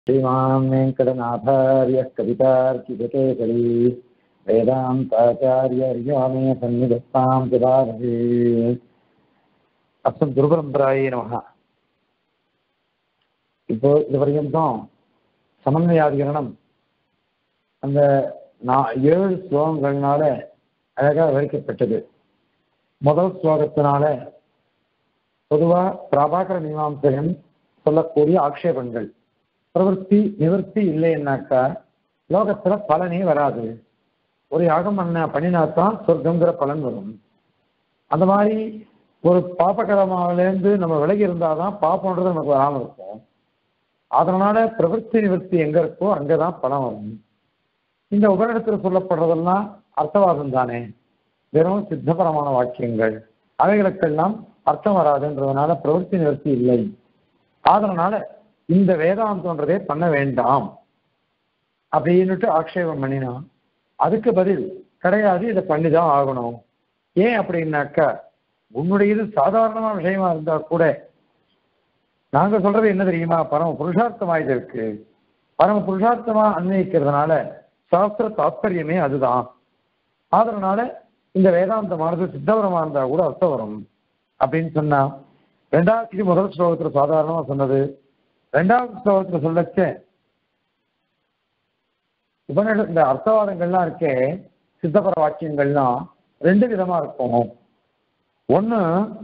श्रीमान् वेङ्कटनाथार्यः कवितार्कितकेसरी वेदान्ताचार्यर्यो मे सन्निधत्तां सुधारणे அஸ்மத் குருபரம்பராயே நமக இப்போ இது வரைக்கும் சமன்வயாதிகரணம் அந்த நா- ஏழு ஸ்லோகங்கள்னால அழகா விவரிக்கப்பட்டது முதல் ஸ்லோகத்தினால பொதுவா பிரபாகர மீமாம்சகன் சொல்லக்கூடிய ஆக்ஷேபங்கள் பிரவൃத்தி நிவர்த்தி இல்லைன்னாக்கா லோகத்துல பலனே வராது ஒரு யாகம் பண்ண பண்ணினாத்தான் சொர்க்கங்கிற பலன் வரும் அந்த மாதிரி ஒரு பாப்பகரமாவிலேருந்து நம்ம விலகி இருந்தாதான் பாப்பம்ன்றது நமக்கு வராமல் இருக்கும் அதனால பிரவൃத்தி நிவர்த்தி எங்க இருக்கோ அங்கதான் பலம் வரும் இந்த உபரிடத்தில் சொல்லப்படுறதெல்லாம் அர்த்தவாதம் தானே வெறும் சித்தபரமான வாக்கியங்கள் அவைகளுக்கெல்லாம் அர்த்தம் வராதுன்றதுனால பிரவൃத்தி நிவர்த்தி இல்லை அதனால இந்த வேதாந்தன்றதே பண்ண வேண்டாம் அப்படின்னுட்டு ஆக்ஷேபம் பண்ணினான் அதுக்கு பதில் கிடையாது இதை பண்ணிதான் ஆகணும் ஏன் அப்படின்னாக்கா உன்னுடையது சாதாரணமா விஷயமா இருந்தா கூட நாங்க சொல்றது என்ன தெரியுமா பரம புருஷார்த்தமாயுது இருக்கு பரம புருஷார்த்தமா அன்வயிக்கிறதுனால சாஸ்திர தாத்பரியமே அதுதான் அதனால இந்த வேதாந்தமானது சித்தவரமா இருந்தா கூட அர்த்தம் வரும் அப்படின்னு சொன்னா ரெண்டாவது இது முதல் ஸ்லோகத்துல சாதாரணமா சொன்னது ரெண்டாவது ஸ்லோகத்துல சொல்லச்சே உபநிட இந்த அர்த்தவாதங்கள்லாம் இருக்கே சித்தபர வாக்கியங்கள்லாம் ரெண்டு விதமா இருக்கும் ஒண்ணு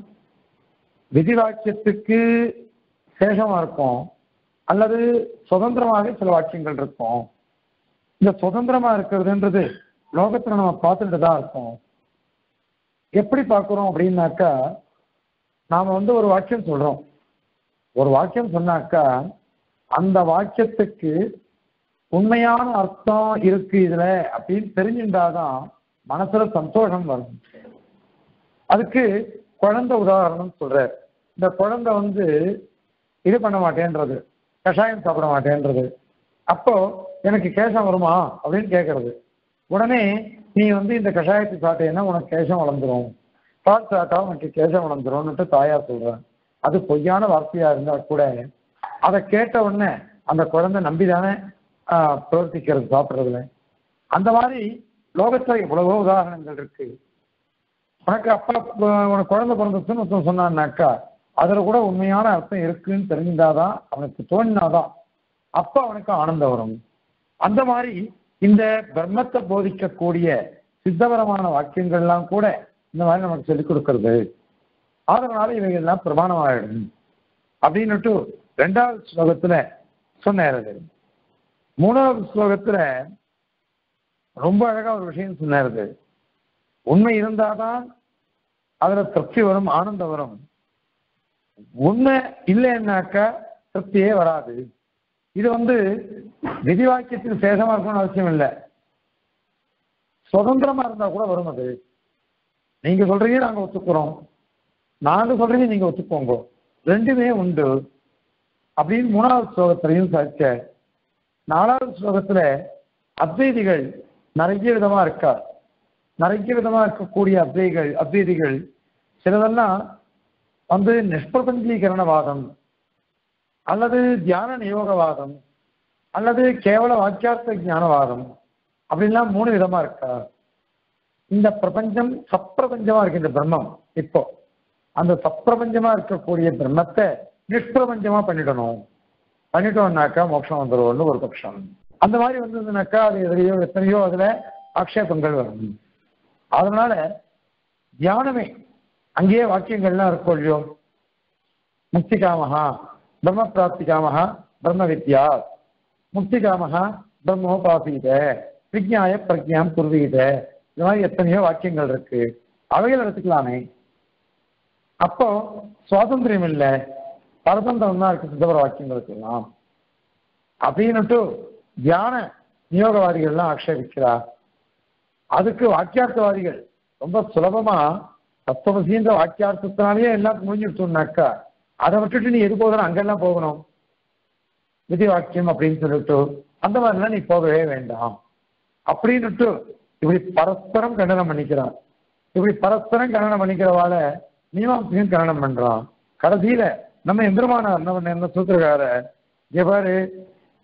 விதி வாக்கியத்துக்கு சேஷமா இருக்கும் அல்லது சுதந்திரமாக சில வாக்கியங்கள் இருக்கும் இந்த சுதந்திரமா இருக்கிறதுன்றது லோகத்துல நம்ம பார்த்துட்டு தான் இருக்கோம் எப்படி பார்க்கிறோம் அப்படின்னாக்கா நாம வந்து ஒரு வாக்கியம் சொல்றோம் ஒரு வாக்கியம் சொன்னாக்கா அந்த வாக்கியத்துக்கு உண்மையான அர்த்தம் இருக்கு இதுல அப்படின்னு தெரிஞ்சுட்டாதான் மனசுல சந்தோஷம் வரும் அதுக்கு குழந்தை உதாரணம் சொல்றார் இந்த குழந்தை வந்து இது பண்ண மாட்டேன்றது கஷாயம் சாப்பிட மாட்டேன்றது அப்போ எனக்கு கேசம் வருமா அப்படின்னு கேட்கறது உடனே நீ வந்து இந்த கஷாயத்தை சாப்பிட்டீங்கன்னா உனக்கு கேசம் வளர்ந்துரும் பால் சாப்பிட்டா உனக்கு கேசம் வளர்ந்துரும்னுட்டு தாயார் சொல்றேன் அது பொய்யான வார்த்தையா இருந்தா கூட அதை கேட்ட உடனே அந்த குழந்தை நம்பிதானே ஆஹ், பிரவர்த்திக்கிறது சாப்பிட்றதுல அந்த மாதிரி லோகத்துல எவ்வளவோ உதாரணங்கள் இருக்கு உனக்கு அப்பா அஹ், உனக்கு குழந்தை பிறந்துச்சுன்னு ஒருத்தன் சொன்னான்னாக்கா அதுல கூட உண்மையான அர்த்தம் இருக்குன்னு தெரிஞ்சாதான் அவனுக்கு தோணினாதான் அப்ப அவனுக்கு ஆனந்தம் வரும் அந்த மாதிரி இந்த பிரம்மத்தை போதிக்கக்கூடிய சித்தபரமான வாக்கியங்கள்லாம் கூட இந்த மாதிரி நமக்கு சொல்லிக் கொடுக்கறது அதனால இவைகள்லாம் பிரமாணமாயிடும் அப்படின்னுட்டு ரெண்டாவது ஸ்லோகத்துல சொன்னார் அது மூணாவது ஸ்லோகத்துல ரொம்ப அழகா ஒரு விஷயம் சொன்னார் அது உண்மை இருந்தாதான் அதுல திருப்தி வரும் ஆனந்தம் வரும் உண்மை இல்லைன்னாக்கா திருப்தியே வராது இது வந்து விதி வாக்கியத்துக்கு சேஷமா இருக்கணும்னு அவசியம் இல்லை சுதந்திரமா இருந்தா கூட வரும் அது நீங்க சொல்றீங்க நாங்க ஒத்துக்கிறோம் நாங்க சொல்றீங்க நீங்க ஒத்துக்கோங்க ரெண்டுமே உண்டு அப்படின்னு மூணாவது ஸ்லோகத்திலையும் சாதிச்ச நாலாவது ஸ்லோகத்துல அத்வைதிகள் நிறைய விதமா இருக்கா நிறைய விதமா இருக்கக்கூடிய அத்வைகள் அத்வைதிகள் சிலதெல்லாம் வந்து நிஷ்பிரபஞ்சீகரணவாதம் அல்லது தியான நியோகவாதம் அல்லது கேவல வாக்கியார்த்த ஞானவாதம் அப்படின்லாம் மூணு விதமா இருக்கா இந்த பிரபஞ்சம் சப்பிரபஞ்சமா இருக்கு இந்த பிரம்மம் இப்போ அந்த சப்பிரபஞ்சமா இருக்கக்கூடிய பிரம்மத்தை நிஷ்பிரபஞ்சமா பண்ணிடணும் பண்ணிட்டோம்னாக்கா மோட்சம் வந்துடும்னு ஒரு பட்சம் அந்த மாதிரி வந்ததுனாக்கா அது எதிரையோ எத்தனையோ அதுல ஆக்ஷேபங்கள் வரும் அதனால தியானமே அங்கேயே வாக்கியங்கள்லாம் இருக்கும் இல்லையோ முக்திகாமஹா பிரம்ம பிராப்திகாமஹா பிரம்ம வித்யா முக்திகாமஹா பிரம்மோபாசீத விஜ்ஞாய பிரஜாம் குருவீத இந்த மாதிரி எத்தனையோ வாக்கியங்கள் இருக்கு அவைகள் எடுத்துக்கலாமே அப்போ சுவாதந்திரம் இல்லை பரதந்திரம் தான் இருக்கு சித்தபர வாக்கியங்களுக்கெல்லாம் அப்படின்னுட்டு தியான நியோகவாதிகள்லாம் ஆக்ஷேபிக்கிறா அதுக்கு வாக்கியார்த்தவாதிகள் ரொம்ப சுலபமா தத்துவசின்ற வாக்கியார்த்தத்தினாலேயே எல்லாம் முடிஞ்சுட்டோம்னாக்கா அதை விட்டுட்டு நீ எது போகணும் அங்கெல்லாம் போகணும் விதி வாக்கியம் அப்படின்னு சொல்லிட்டு அந்த மாதிரிலாம் நீ போகவே வேண்டாம் அப்படின்னுட்டு இப்படி பரஸ்பரம் கண்டனம் பண்ணிக்கிறான் இப்படி பரஸ்பரம் கண்டனம் பண்ணிக்கிறவால மீமாம்சையும் கண்டனம் பண்றான் கடைசியில நம்ம எந்திரமான என்ன பண்ண என்ன சூத்திரக்கார இங்க பாரு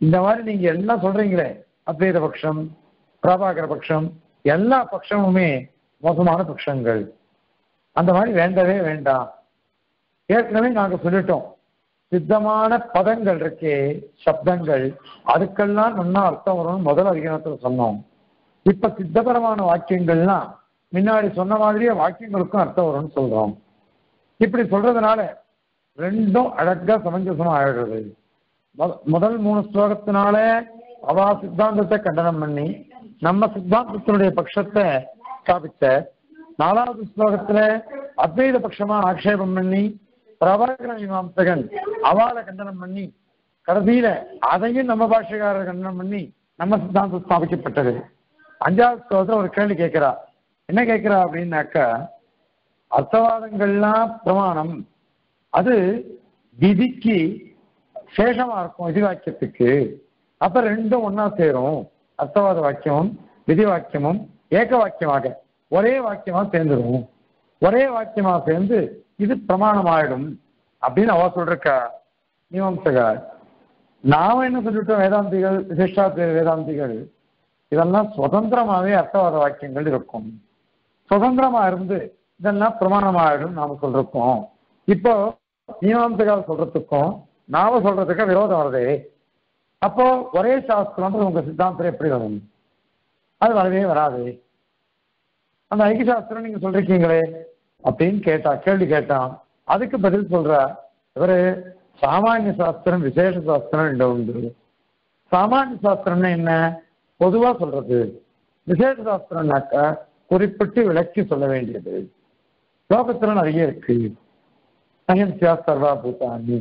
இந்த மாதிரி நீங்க எல்லாம் சொல்றீங்களே அத்வைத பட்சம் பிரபாகர பட்சம் எல்லா பட்சமுமே மோசமான பட்சங்கள் அந்த மாதிரி வேண்டவே வேண்டாம் ஏற்கனவே நாங்க சொல்லிட்டோம் சித்தமான பதங்கள் இருக்கே சப்தங்கள் அதுக்கெல்லாம் நல்லா அர்த்தம் வரும்னு முதல் அதிகாரத்துல சொன்னோம் இப்ப சித்தபரமான வாக்கியங்கள்லாம் முன்னாடி சொன்ன மாதிரியே வாக்கியங்களுக்கும் அர்த்தம் வரும்னு சொல்றோம் இப்படி சொல்றதுனால ரெண்டும் அழகா சமஞ்சசமா ஆயிடுறது மொத- முதல் மூணு ஸ்லோகத்தினால அவா சித்தாந்தத்தை கண்டனம் பண்ணி நம்ம சித்தாந்தத்தினுடைய பட்சத்தை ஸ்தாபித்த நாலாவது ஸ்லோகத்துல அத்வைத பட்சமா ஆக்ஷேபம் பண்ணி பிரபாகர மீமாம்சகன் அவால கண்டனம் பண்ணி கடைசியில அதையும் நம்ம பாஷைக்காரர் கண்டனம் பண்ணி நம்ம சித்தாந்தம் ஸ்தாபிக்கப்பட்டது அஞ்சாவது ஸ்லோகத்துல ஒரு கேள்வி கேட்கிறா என்ன கேட்கிறா அப்படின்னாக்கா அர்த்தவாதங்கள்லாம் பிரமாணம் அது விதிக்கு சேஷமா இருக்கும் விதி வாக்கியத்துக்கு அப்ப ரெண்டும் ஒண்ணா சேரும் அர்த்தவாத வாக்கியமும் விதி வாக்கியமும் ஏக வாக்கியமாக ஒரே வாக்கியமா சேர்ந்துடும் ஒரே வாக்கியமா சேர்ந்து இது பிரமாணமாயிடும் அப்படின்னு அவ சொல்றக்கா மீமாம்சகா நாம என்ன சொல்லிட்டோம் வேதாந்திகள் விசிஷ்டாத்வைத வேதாந்திகள் இதெல்லாம் சுதந்திரமாவே அர்த்தவாத வாக்கியங்கள் இருக்கும் சுதந்திரமா இருந்து இதெல்லாம் பிரமாணமாயிடும் நாம சொல்றோம் இப்போ மீமாம்சகால் சொல்றதுக்கும் நாம சொல்றதுக்கும் விரோதம் வருதே அப்போ ஒரே சாஸ்திரம் உங்க சித்தாந்தம் எப்படி வரும் அது வரவே வராது அந்த ஐக்கிய சாஸ்திரம் நீங்க சொல்றீங்களே அப்படின்னு கேட்டா கேள்வி கேட்டான் அதுக்கு பதில் சொல்ற இவரு சாமானிய சாஸ்திரம் விசேஷ சாஸ்திரம் ரெண்டு உண்டு சாமானிய சாஸ்திரம்னா என்ன பொதுவா சொல்றது விசேஷ சாஸ்திரம்னாக்கா குறிப்பிட்டு விளக்கி சொல்ல வேண்டியது லோகத்துல நிறைய இருக்கு அஹிம்சா சர்வா பூதானி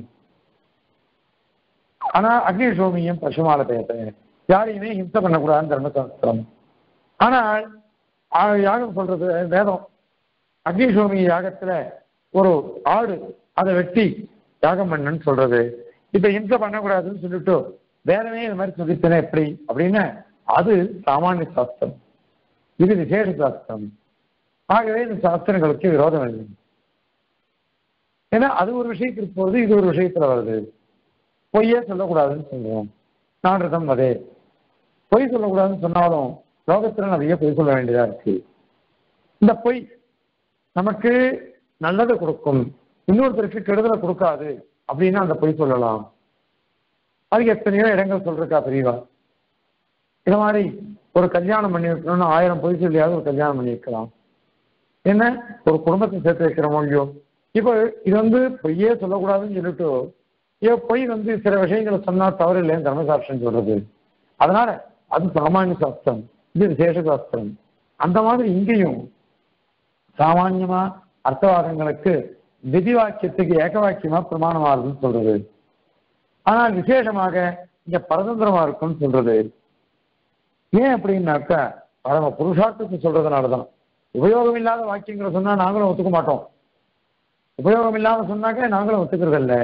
ஆனா அக்னி சோமியம் பசுமால பேச யாரையுமே ஹிம்சை பண்ணக்கூடாதுன்னு தர்மசாஸ்திரம் ஆனால் ஆ, யாகம் சொல்றது வேதம் அக்னி சோமி யாகத்துல ஒரு ஆடு அதை வெட்டி யாகம் பண்ணன்னு சொல்றது இப்ப ஹிம்சை பண்ணக்கூடாதுன்னு சொல்லிட்டு வேறவே இது மாதிரி சொல்லித்தன எப்படி அப்படின்னு அது சாமானிய சாஸ்திரம் இது விசேஷ சாஸ்திரம் ஆகவே இந்த சாஸ்திரங்களுக்கு விரோதம் இல்லை ஏன்னா அது ஒரு விஷயத்திற்கு போகுது இது ஒரு விஷயத்துல வருது பொய்யே சொல்லக்கூடாதுன்னு சொல்லுவோம் நான்ரதம் அதே பொய் சொல்லக்கூடாதுன்னு சொன்னாலும் லோகத்துல நிறைய பொய் சொல்ல வேண்டியதா இருக்கு இந்த பொய் நமக்கு நல்லதை கொடுக்கும் இன்னொருத்தருக்கு கெடுதலை கொடுக்காது அப்படின்னு அந்த பொய் சொல்லலாம் அதுக்கு எத்தனையோ இடங்கள் சொல்றக்கா பெரியவா இந்த மாதிரி ஒரு கல்யாணம் பண்ணி வைக்கணும்னு ஆயிரம் பொய் சொல்லியாவது ஒரு கல்யாணம் பண்ணி வைக்கலாம் என்ன ஒரு குடும்பத்தை சேர்த்து வைக்கிறோமோ இல்லையோ இப்போ இது வந்து பொய்யே சொல்லக்கூடாதுன்னு சொல்லிட்டு ஐயோ பொய் வந்து சில விஷயங்களை சொன்னா தவறு இல்லைன்னு தர்மசாஸ்திரம் சொல்றது அதனால அது சாமானிய சாஸ்திரம் இது விசேஷ சாஸ்திரம் அந்த மாதிரி இங்கேயும் சாமான்யமா அர்த்தவாதங்களுக்கு விதி வாக்கியத்துக்கு ஏக வாக்கியமா பிரமாணமாகுதுன்னு சொல்றது ஆனால் விசேஷமாக இங்க பரதந்திரமா இருக்கும்னு சொல்றது ஏன் அப்படின்னாக்கா பரம புருஷார்த்தத்தை சொல்றதுனாலதான் உபயோகம் இல்லாத வாக்கியங்களை சொன்னா நாங்களும் ஒத்துக்க மாட்டோம் உபயோகம் இல்லாம சொன்னாக்க நாங்களும் ஒத்துக்கிறது இல்லை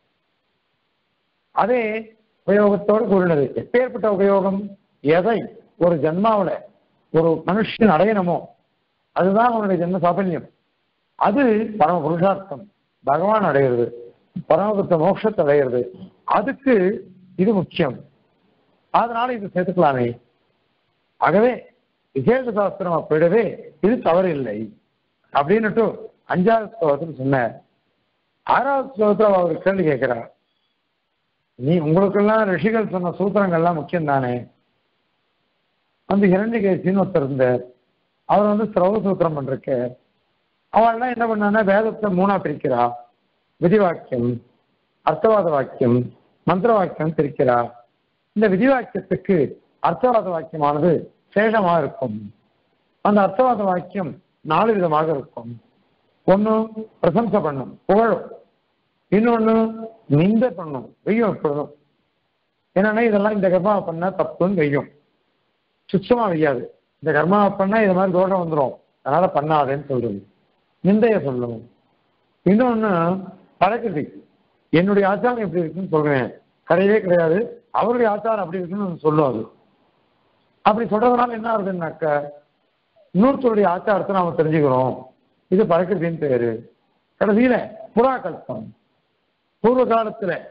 அதே உபயோகத்தோடு கூடினது எப்பேற்பட்ட உபயோகம் எதை ஒரு ஜன்மாவுல ஒரு மனுஷன் அடையணுமோ அதுதான் அவனுடைய ஜென்ம சாபல்யம் அது பரம புருஷார்த்தம் பகவான் அடையிறது பரமபுத்த மோட்சத்தை அடையிறது அதுக்கு இது முக்கியம் அதனால இது சேர்த்துக்கலாமே ஆகவே விசேஷ சாஸ்திரம் அப்படிடவே இது தவறு இல்லை அப்படின்னுட்டு அஞ்சாவது ஸ்லோகத்தில் சொன்னார் ஆறாவது ஸ்லோகத்தில் அவர் ஒரு கேள்வி கேட்கிறார் நீ உங்களுக்கெல்லாம் ரிஷிகள் சொன்ன சூத்திரங்கள்லாம் முக்கியம் தானே வந்து இரண்டிகேசின்னு ஒருத்தர் இருந்தார் அவர் வந்து சிரவ சூத்திரம் பண்றக்க அவள்லாம் என்ன பண்ணான்னா வேதத்தை மூணா பிரிக்கிறா விதி வாக்கியம் அர்த்தவாத வாக்கியம் மந்திர வாக்கியம் பிரிக்கிறா இந்த விதி வாக்கியத்துக்கு அர்த்தவாத வாக்கியமானது சேஷமா இருக்கும் அந்த அர்த்தவாத வாக்கியம் நாலு விதமாக இருக்கும் ஒண்ணு பிரசம்சை பண்ணும் புகழும் இன்னொன்னு நிந்த பண்ணும் வெய்யும் எப்பொழுதும் என்னன்னா இதெல்லாம் இந்த கர்மாவை பண்ணா தப்புன்னு வெய்யும் சுத்தமா வெய்யாது இந்த கர்மாவை பண்ணா இது மாதிரி தோஷம் வந்துடும் அதனால பண்ணாதேன்னு சொல்றது நிந்தைய சொல்லணும் இன்னொன்னு பழக்கதி என்னுடைய ஆச்சாரம் எப்படி இருக்குன்னு சொல்றேன் கிடையவே கிடையாது அவருடைய ஆச்சாரம் அப்படி இருக்குன்னு சொல்லும் அது அப்படி சொல்றதுனால என்ன ஆகுதுன்னாக்க இன்னொருத்தருடைய ஆச்சாரத்தை நாம தெரிஞ்சுக்கிறோம் இது பழக்கத்தின் பேரு கடைசியில புறா கல்பம் பூர்வ காலத்துல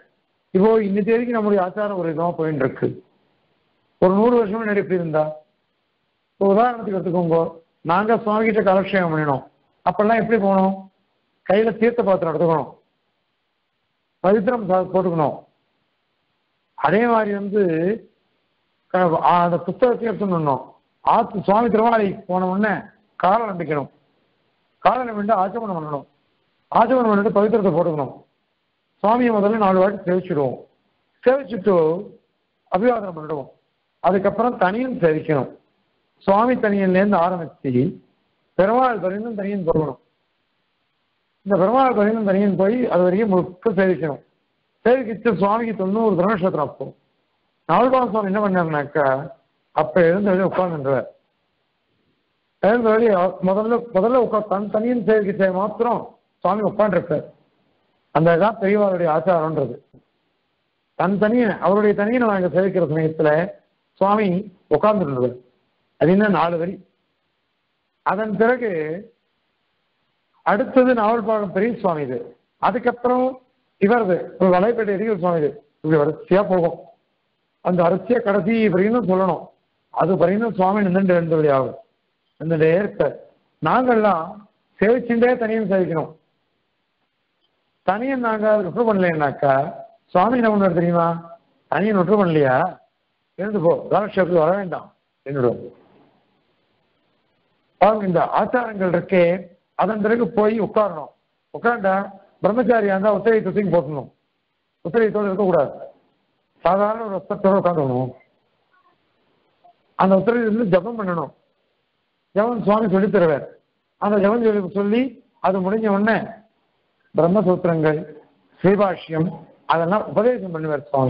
இப்போ இன்னி தேதிக்கு நம்முடைய ஆச்சாரம் ஒரு விதமா போயின்னு இருக்கு ஒரு நூறு வருஷம் முன்னாடி எப்படி இருந்தா இப்போ உதாரணத்துக்கு எடுத்துக்கோங்க நாங்க சுவாமி கிட்ட காலக்ஷேபம் பண்ணினோம் அப்பெல்லாம் எப்படி போகணும் கையில தீர்த்த பாத்திரம் எடுத்துக்கணும் பவித்திரம் சா- போட்டுக்கணும் அதே மாதிரி வந்து க- ஆ, அந்த புத்தகத்தை எடுத்துடணும் ஆத்து சுவாமி திருவாலைக்கு போன உடனே காலை நம்பிக்கணும் காலை நம்பிட்டு ஆச்சமனம் பண்ணணும் ஆச்சமனம் பண்ணிட்டு பவித்திரத்தை போட்டுக்கணும் சுவாமியை முதல்ல நாலு வாட்டி சேவிச்சிடுவோம் சேவிச்சுட்டு அபிவாதனம் பண்ணிடுவோம் அதுக்கப்புறம் தனியன் சேவிக்கணும் சுவாமி தனியன்லேருந்து ஆரம்பிச்சு பெருமாள் வரையும் தனியன் போகணும் இந்த பெருமாள் வரையும் தனியன் போய் அது வரைக்கும் முழுக்க சேவிக்கணும் சேவிக்கிட்டு சுவாமிக்கு தொண்ணூறு திருநட்சத்திரம் அப்போ நால்பாம் சுவாமி என்ன பண்ணாருனாக்கா அப்ப எழுந்து வெளியே உட்கார்ந்துருவார் எழுந்து வெளியே முதல்ல முதல்ல உட்கார் தன் தனியன் சேவிக்கிச்சே மாத்திரம் சுவாமி உட்காந்துருப்பார் அந்த இதான் பெரியவாருடைய ஆச்சாரம்ன்றது தன் தனியன் அவருடைய தனியனை நாங்கள் சேவிக்கிற சமயத்துல சுவாமி உட்கார்ந்துருந்தது அது என்ன நாலு வரி அதன் பிறகு அடுத்தது நாவல்பாகம் பெரிய சுவாமி இது அதுக்கப்புறம் இவரது ஒரு வலைப்பேட்டை எரிகள் சுவாமி இது இப்படி வரிசையா போகும் அந்த வரிசையா கடைசி வரையும் சொல்லணும் அது வரையும் சுவாமி நின்று ரெண்டு வழி ஆகும் இந்த ஏற்ப நாங்கள்லாம் சேவிச்சுட்டே தனியும் சேவிக்கணும் தனியன் நாங்க ருட்டு பண்ணலைன்னாக்கா சுவாமி என்ன பண்ணுவார் தெரியுமா தனியன் ருட்டு பண்ணலையா எழுந்து போ காலக்ஷேபத்துக்கு வர வேண்டாம் என்னோட பாருங்க இந்த ஆச்சாரங்கள் இருக்கே அதன் பிறகு போய் உட்காரணும் உட்கார்ந்தா பிரம்மச்சாரியா இருந்தா உத்தரவை தூக்கி போட்டணும் உத்தரவித்தோடு இருக்கக்கூடாது சாதாரண ஒரு வஸ்திரத்தோட உட்காந்துக்கணும் அந்த உத்தரவில் இருந்து ஜபம் பண்ணணும் ஜபம் சுவாமி சொல்லித் தருவார் அந்த ஜபம் சொல்லி சொல்லி அது முடிஞ்ச உடனே பிரம்மசூத்திரங்கள் ஸ்ரீபாஷ்யம் அதெல்லாம் உபதேசம் பண்ணுவார் சுவாமி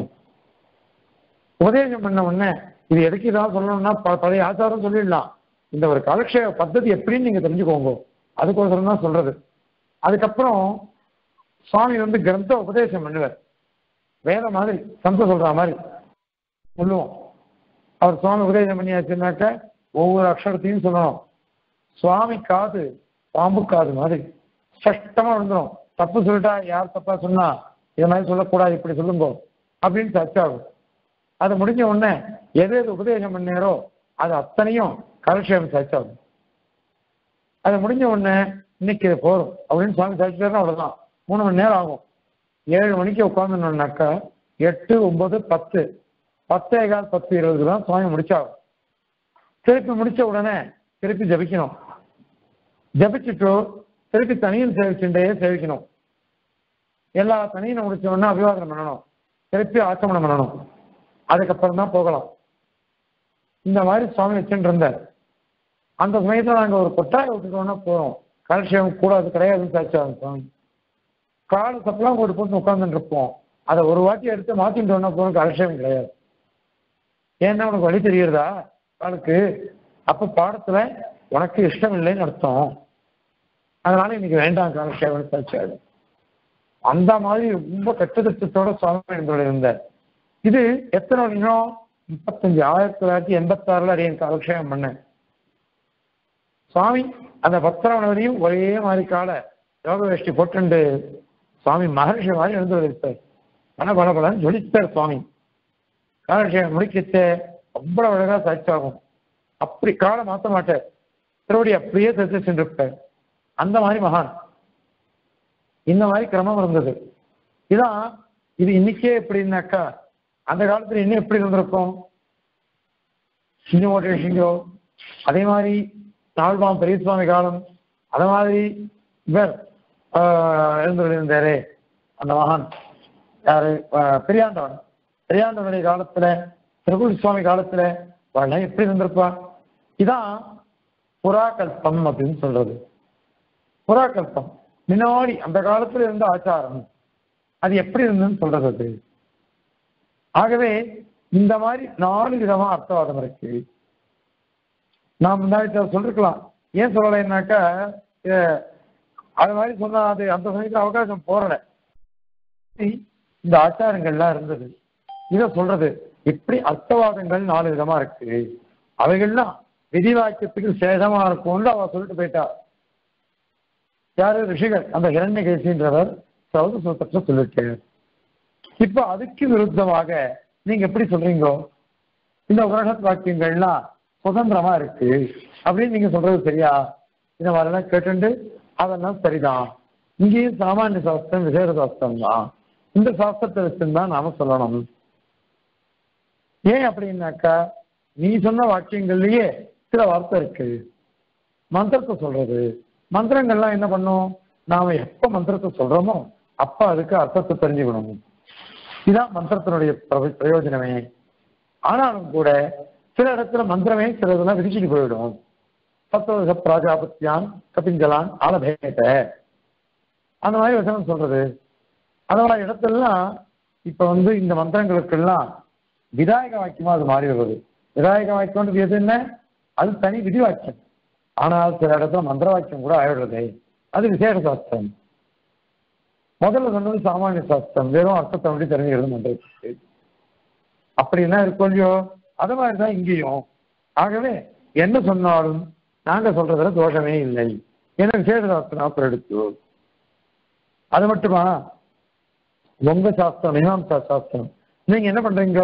உபதேசம் பண்ண உடனே இது எதுக்கு இதான் சொல்லணும்னா ப- பழைய ஆச்சாரம் சொல்லிடலாம் இந்த ஒரு காலக்ஷேப பద్ధதி எப்படின்னு நீங்க தெரிஞ்சுக்கோங்க அதுக்கோசரம் தான் சொல்றது அதுக்கப்புறம் சுவாமி வந்து கிரந்த உபதேசம் பண்ணுவார் வேற மாதிரி சந்த சொல்ற மாதிரி சொல்லுவோம் அவர் சுவாமி உபதேசம் பண்ணியாச்சுன்னாக்க ஒவ்வொரு அக்ஷரத்தையும் சொல்லணும் சுவாமி காது பாம்பு காது மாதிரி ஸ்பஷ்டமா விழுந்துரும் தப்பு சொல்லிட்டா யார் தப்பா சொன்னா இது மாதிரி சொல்லக்கூடாது இப்படி சொல்லுங்க அப்படின்னு சர்ச்சாகும் அது முடிஞ்ச உடனே எது எது உபதேசம் பண்ணாரோ அது அத்தனையும் கலட்சேபம் சர்ச்சாகும் அது முடிஞ்ச உடனே இன்னைக்கு இது போதும் அப்படின்னு சுவாமி சர்ச்சாருன்னா அவ்வளவுதான் மூணு மணி நேரம் ஆகும் ஏழு மணிக்கு உட்காந்துனோம்னாக்கா எட்டு ஒன்பது பத்து பத்தே கால் பத்து இருபது தான் சுவாமி முடிச்சாகும் திருப்பி முடிச்ச உடனே திருப்பி ஜபிக்கணும் ஜபிச்சுட்டு திருப்பி தனியும் சேவிச்சுட்டே சேவிக்கணும் எல்லா தனியும் முடிச்ச உடனே அபிவாதனம் பண்ணணும் திருப்பி ஆச்சமனம் பண்ணணும் அதுக்கப்புறம் தான் போகலாம் இந்த மாதிரி சுவாமி வச்சுட்டு இருந்தார் அந்த சமயத்துல நாங்க ஒரு கொட்டாயை விட்டுட்டோம்னா போறோம் கலட்சியம் கூடாது கிடையாதுன்னு சாச்சாங்க சுவாமி கால தப்பெல்லாம் போட்டு போட்டு உட்காந்துட்டு இருப்போம் அதை ஒரு வாட்டி எடுத்து மாத்திட்டோம்னா போறோம் கலட்சியம் கிடையாது ஏன்னா உனக்கு வழி தெரியுறதா அவளுக்கு அப்ப பாடத்துல உனக்கு இஷ்டம் இல்லைன்னு அர்த்தம் அதனால இன்னைக்கு வேண்டாம் காலக்ஷேபம் சாட்சியாடு அந்த மாதிரி ரொம்ப கட்டுத்திட்டத்தோட சுவாமி என்பவர் இருந்தார் இது எத்தனை வருஷம் முப்பத்தஞ்சு ஆயிரத்தி தொள்ளாயிரத்தி எண்பத்தி ஆறுல அடியன் காலக்ஷேபம் பண்ணேன் சுவாமி அந்த பத்திரம் வரையும் ஒரே மாதிரி கால யோக வேஷ்டி போட்டுண்டு சுவாமி மகர்ஷி மாதிரி எழுந்து வைப்பார் பல பல பலன்னு ஜொலித்தார் சுவாமி காலக்ஷேபம் முடிக்கச்சே அவ்வளவு அழகா சாட்சியாகும் அப்படி காலை மாற்ற மாட்டார் திருவடி அப்படியே தெரிஞ்சு சென்றிருப்பார் அந்த மாதிரி மகான் இந்த மாதிரி கிரமம் இருந்தது இதான் இது இன்னைக்கே எப்படின்னாக்கா அந்த காலத்துல இன்னும் எப்படி இருந்திருக்கும் சின்ன ஓட்டேஷிங்கோ அதே மாதிரி நால்பாம் பெரியசுவாமி காலம் அதே மாதிரி இவர் எழுந்திருந்தாரே அந்த மகான் யாரு ஆஹ் பெரியாண்டவன் பெரியாண்டவனுடைய காலத்துல திருக்குள் சுவாமி காலத்துல அவள்லாம் எப்படி இருந்திருப்பா இதான் புறாகல்பம் அப்படின்னு சொல்றது புறாகல்பம் முன்னாடி அந்த காலத்துல இருந்த ஆச்சாரம் அது எப்படி இருந்ததுன்னு சொல்றது அது ஆகவே இந்த மாதிரி நாலு விதமா அர்த்தவாதம் இருக்கு நாம் முன்னாடி சொல்லிருக்கலாம் ஏன் சொல்லலைன்னாக்கா அஹ், அது மாதிரி சொன்னா அது அந்த சமயத்துல அவகாசம் போறல இந்த ஆச்சாரங்கள்லாம் இருந்தது இத சொல்றது இப்படி அர்த்தவாதங்கள் நாலு விதமா இருக்கு அவைகள்லாம் விதிவாக்கியத்துக்கு சேதமா இருக்கும்னு அவ சொல்லிட்டு போயிட்டா யாரு ரிஷிகள் அந்த இரண்ய கேசின்றவர் சௌத சூத்திரத்துல சொல்லிட்டார் இப்ப அதுக்கு விருத்தமாக நீங்க எப்படி சொல்றீங்க இந்த உபனிஷத் வாக்கியங்கள்லாம் சுதந்திரமா இருக்கு அப்படின்னு நீங்க சொல்றது சரியா இந்த மாதிரிலாம் கேட்டுண்டு அதெல்லாம் சரிதான் இங்கேயும் சாமானிய சாஸ்திரம் விசேஷ சாஸ்திரம் தான் இந்த சாஸ்திரத்தை வச்சுதான் நாம சொல்லணும் ஏன் அப்படின்னாக்கா நீ சொன்ன வாக்கியங்கள்லயே சில வார்த்தை இருக்கு மந்திரத்தை சொல்றது மந்திரங்கள்லாம் என்ன பண்ணும் நாம எப்ப மந்திரத்தை சொல்றோமோ அப்ப அதுக்கு அர்த்தத்தை தெரிஞ்சுக்கணும் இதான் மந்திரத்தினுடைய பிரய- பிரயோஜனமே ஆனாலும் கூட சில இடத்துல மந்திரமே சில இதெல்லாம் விதிச்சுட்டு போயிடும் சப்தவச பிராஜாபத்தியான் கபிஞ்சலான் ஆலபேட்ட அந்த மாதிரி வசனம் சொல்றது அந்த மாதிரி இடத்துலலாம் இப்ப வந்து இந்த மந்திரங்களுக்கெல்லாம் விதாயக வாக்கியமா அது மாறி வருது விதாயக வாக்கியம்ன்றது எது என்ன அது தனி விதி வாக்கியம் ஆனால் சில இடத்துல மந்திர வாக்கியம் கூட ஆயிடுறது அது விசேஷ சாஸ்திரம் முதல்ல சொன்னது சாமானிய சாஸ்திரம் வெறும் அர்த்தத்தை அப்படி தெரிஞ்சுக்கிறது மந்திரத்துக்கு அப்படி என்ன இருக்கும் இல்லையோ அது மாதிரி தான் இங்கேயும் ஆகவே என்ன சொன்னாலும் நாங்க சொல்றதுல தோஷமே இல்லை ஏன்னா விசேஷ சாஸ்திரம் அப்புறம் எடுத்து அது மட்டுமா உங்க சாஸ்திரம் மீமாம்சா சாஸ்திரம் நீங்க என்ன பண்றீங்க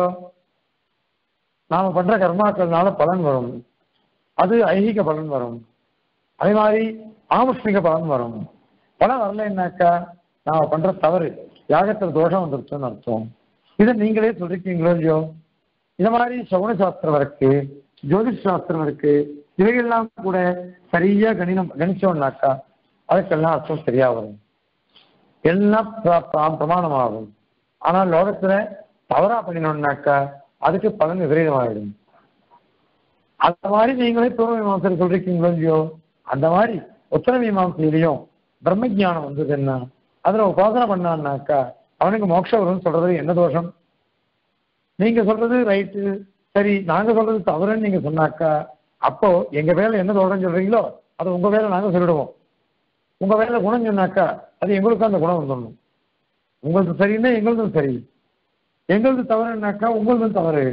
நாம பண்ற கர்மாக்கள்னால பலன் வரும் அது ஐகிக பலன் வரும் அதே மாதிரி ஆமுஷ்மிக பலன் வரும் பலன் வரலைன்னாக்கா நாம பண்ற தவறு யாகத்துல தோஷம் வந்துருச்சுன்னு அர்த்தம் இதை நீங்களே சொல்லிருக்கீங்களோ இல்லையோ இந்த மாதிரி சகுன சாஸ்திரம் இருக்கு ஜோதிஷ் சாஸ்திரம் இருக்கு இவைகள்லாம் கூட சரியா கணினம் கணிச்சோம்னாக்கா அதுக்கெல்லாம் அர்த்தம் சரியா வரும் எல்லாம் பிர- பிர- பிரமாணமாகும் ஆனால் லோகத்துல தவறா பண்ணினோம்னாக்கா அதுக்கு பலன் விபரீதமாயிடும் அந்த மாதிரி நீங்களே பூர்வ மீமாசை சொல்றீங்களோ இல்லையோ அந்த மாதிரி உத்தர மீமாசையிலையும் பிரம்ம ஞானம் வந்தது என்ன அதுல உபாசனை பண்ணான்னாக்கா அவனுக்கு மோட்சம் வரும்னு சொல்றது என்ன தோஷம் நீங்க சொல்றது ரைட்டு சரி நாங்க சொல்றது தவறுன்னு நீங்க சொன்னாக்கா அப்போ எங்க வேலை என்ன தோஷம் சொல்றீங்களோ அது உங்க வேலை நாங்க சொல்லிடுவோம் உங்க வேலை குணம் சொன்னாக்கா அது எங்களுக்கும் அந்த குணம் வந்துடணும் உங்களுக்கு சரின்னா எங்களுக்கும் சரி எங்களுது தவறுனாக்கா உங்களுதும் தவறு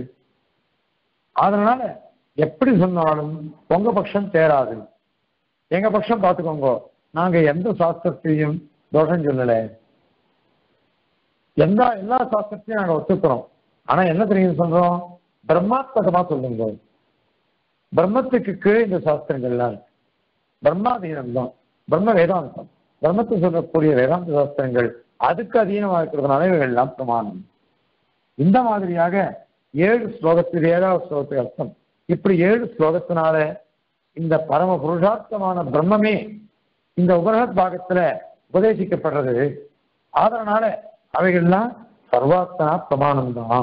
அதனால எப்படி சொன்னாலும் உங்க பட்சம் தேராது எங்க பட்சம் பார்த்துக்கோங்க நாங்க எந்த சாஸ்திரத்தையும் தோஷம் சொல்லல எல்லா எல்லா சாஸ்திரத்தையும் நாங்க ஒத்துக்கிறோம் ஆனா என்ன தெரியும் சொல்றோம் பிரம்மாத்மகமா சொல்லுங்க பிரம்மத்துக்கு கீழே இந்த சாஸ்திரங்கள்லாம் இருக்கு பிரம்மாதீனம் தான் பிரம்ம வேதாந்தம் பிரம்மத்தை சொல்லக்கூடிய வேதாந்த சாஸ்திரங்கள் அதுக்கு அதீனமாக இருக்கிறதுனால இவைகள் எல்லாம் பிரமாணம் இந்த மாதிரியாக ஏழு ஸ்லோகத்தில் ஏழாவது ஸ்லோகத்துக்கு அர்த்தம் இப்படி ஏழு ஸ்லோகத்தினால இந்த பரம புருஷார்த்தமான பிரம்மமே இந்த உபரகத் பாகத்துல உபதேசிக்கப்படுறது அதனால அவைகள்லாம் சர்வாத்மனா பிரமாணம் தான்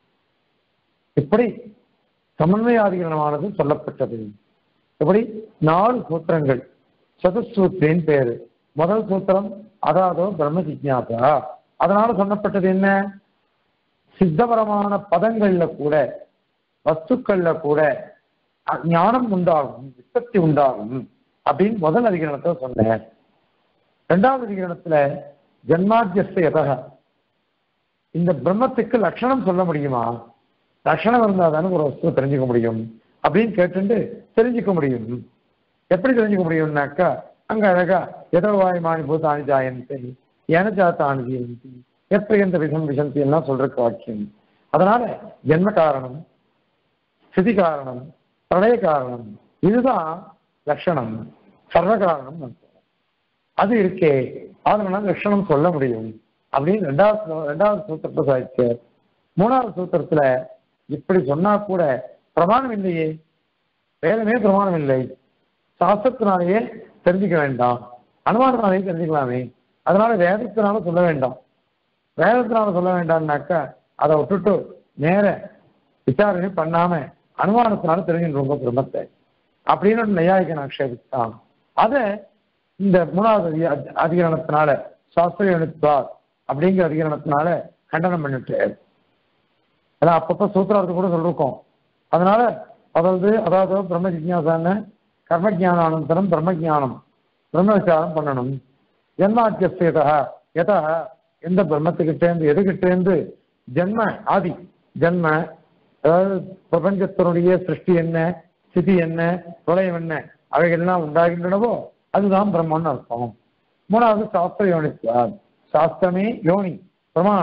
இப்படி சமன்வயாதிகரணமானது சொல்லப்பட்டது இப்படி நாலு சூத்திரங்கள் சதுசூத்திரின் பேரு முதல் சூத்திரம் அதாதோ பிரம்ம ஜிக்ஞாசா அதனால சொல்லப்பட்டது என்ன சித்தபரமான பதங்கள்ல கூட வஸ்துக்கள்ல கூட அ- ஞானம் உண்டாகும் விற்பத்தி உண்டாகும் அப்படின்னு முதல் அதிகரணத்தை சொன்னேன் இரண்டாவது அதிகரணத்துல ஜன்மாத்தியஸ்த எதக இந்த பிரம்மத்துக்கு லட்சணம் சொல்ல முடியுமா லட்சணம் இருந்தால் தானே ஒரு வஸ்துவை தெரிஞ்சுக்க முடியும் அப்படின்னு கேட்டுட்டு தெரிஞ்சுக்க முடியும் எப்படி தெரிஞ்சுக்க முடியும்னாக்கா அங்க அழகா எதோ வாய்மானி பூதானி ஜாயந்தி எனஜாத்தானி ஜீவந்தி எப்ப எந்த விதம் விசந்தி எல்லாம் சொல்றதுக்கு வாக்கியம் அதனால ஜென்ம காரணம் ஸ்திதி காரணம் பிரளய காரணம் இதுதான் லட்சணம் சர்வ காரணம் அர்த்தம். அது இருக்கே அதனால லட்சணம் சொல்ல முடியும் அப்படின்னு ரெண்டாவது ஸ்லோ- ரெண்டாவது சூத்திரத்தை சாதிச்சு மூணாவது சூத்திரத்துல இப்படி சொன்னா கூட பிரமாணம் இல்லையே வேதமே பிரமாணம் இல்லை சாஸ்திரத்தினாலேயே தெரிஞ்சுக்க வேண்டாம் அனுமானத்தினாலேயே தெரிஞ்சுக்கலாமே அதனால வேதத்தினால சொல்ல வேண்டாம் வேதத்தினால சொல்ல வேண்டாம்னாக்கா அதை விட்டுட்டு நேர விசாரணை பண்ணாம அனுமானத்தினால தெரிஞ்சுருங்க பிரம்மத்தை அப்படின்னு ஒரு நையாயிகன் ஆக்ஷேபித்தான் அதை இந்த மூணாவது அதி- அதி- அதிகரணத்தினால சாஸ்திரிய எழுத்தார் அப்படிங்கிற அதிகரணத்தினால கண்டனம் பண்ணிட்டு அதான் அப்பப்ப சூத்திரார்த்தம் கூட சொல்லிருக்கோம் அதனால அதாவது அதாவது பிரம்ம ஜிக்ஞாசான கர்ம ஜானானந்தரம் பிரம்ம ஜானம் பிரம்ம விசாரம் பண்ணணும் ஜென்மாத்தியஸ்தா எதா எந்த பிரம்மத்துக்கிட்டேருந்து எதுகிட்டேருந்து ஜென்ம ஆதி ஜென்ம அதாவது பிரபஞ்சத்தினுடைய சிருஷ்டி என்ன ஸ்திதி என்ன பிரளயம் என்ன அவைகள்லாம் உண்டாகின்றனவோ அதுதான் பிரம்மன்னு அர்த்தம் மூணாவது சாஸ்திர யோனித்வார் சாஸ்திரமே யோனி பிரமாணம்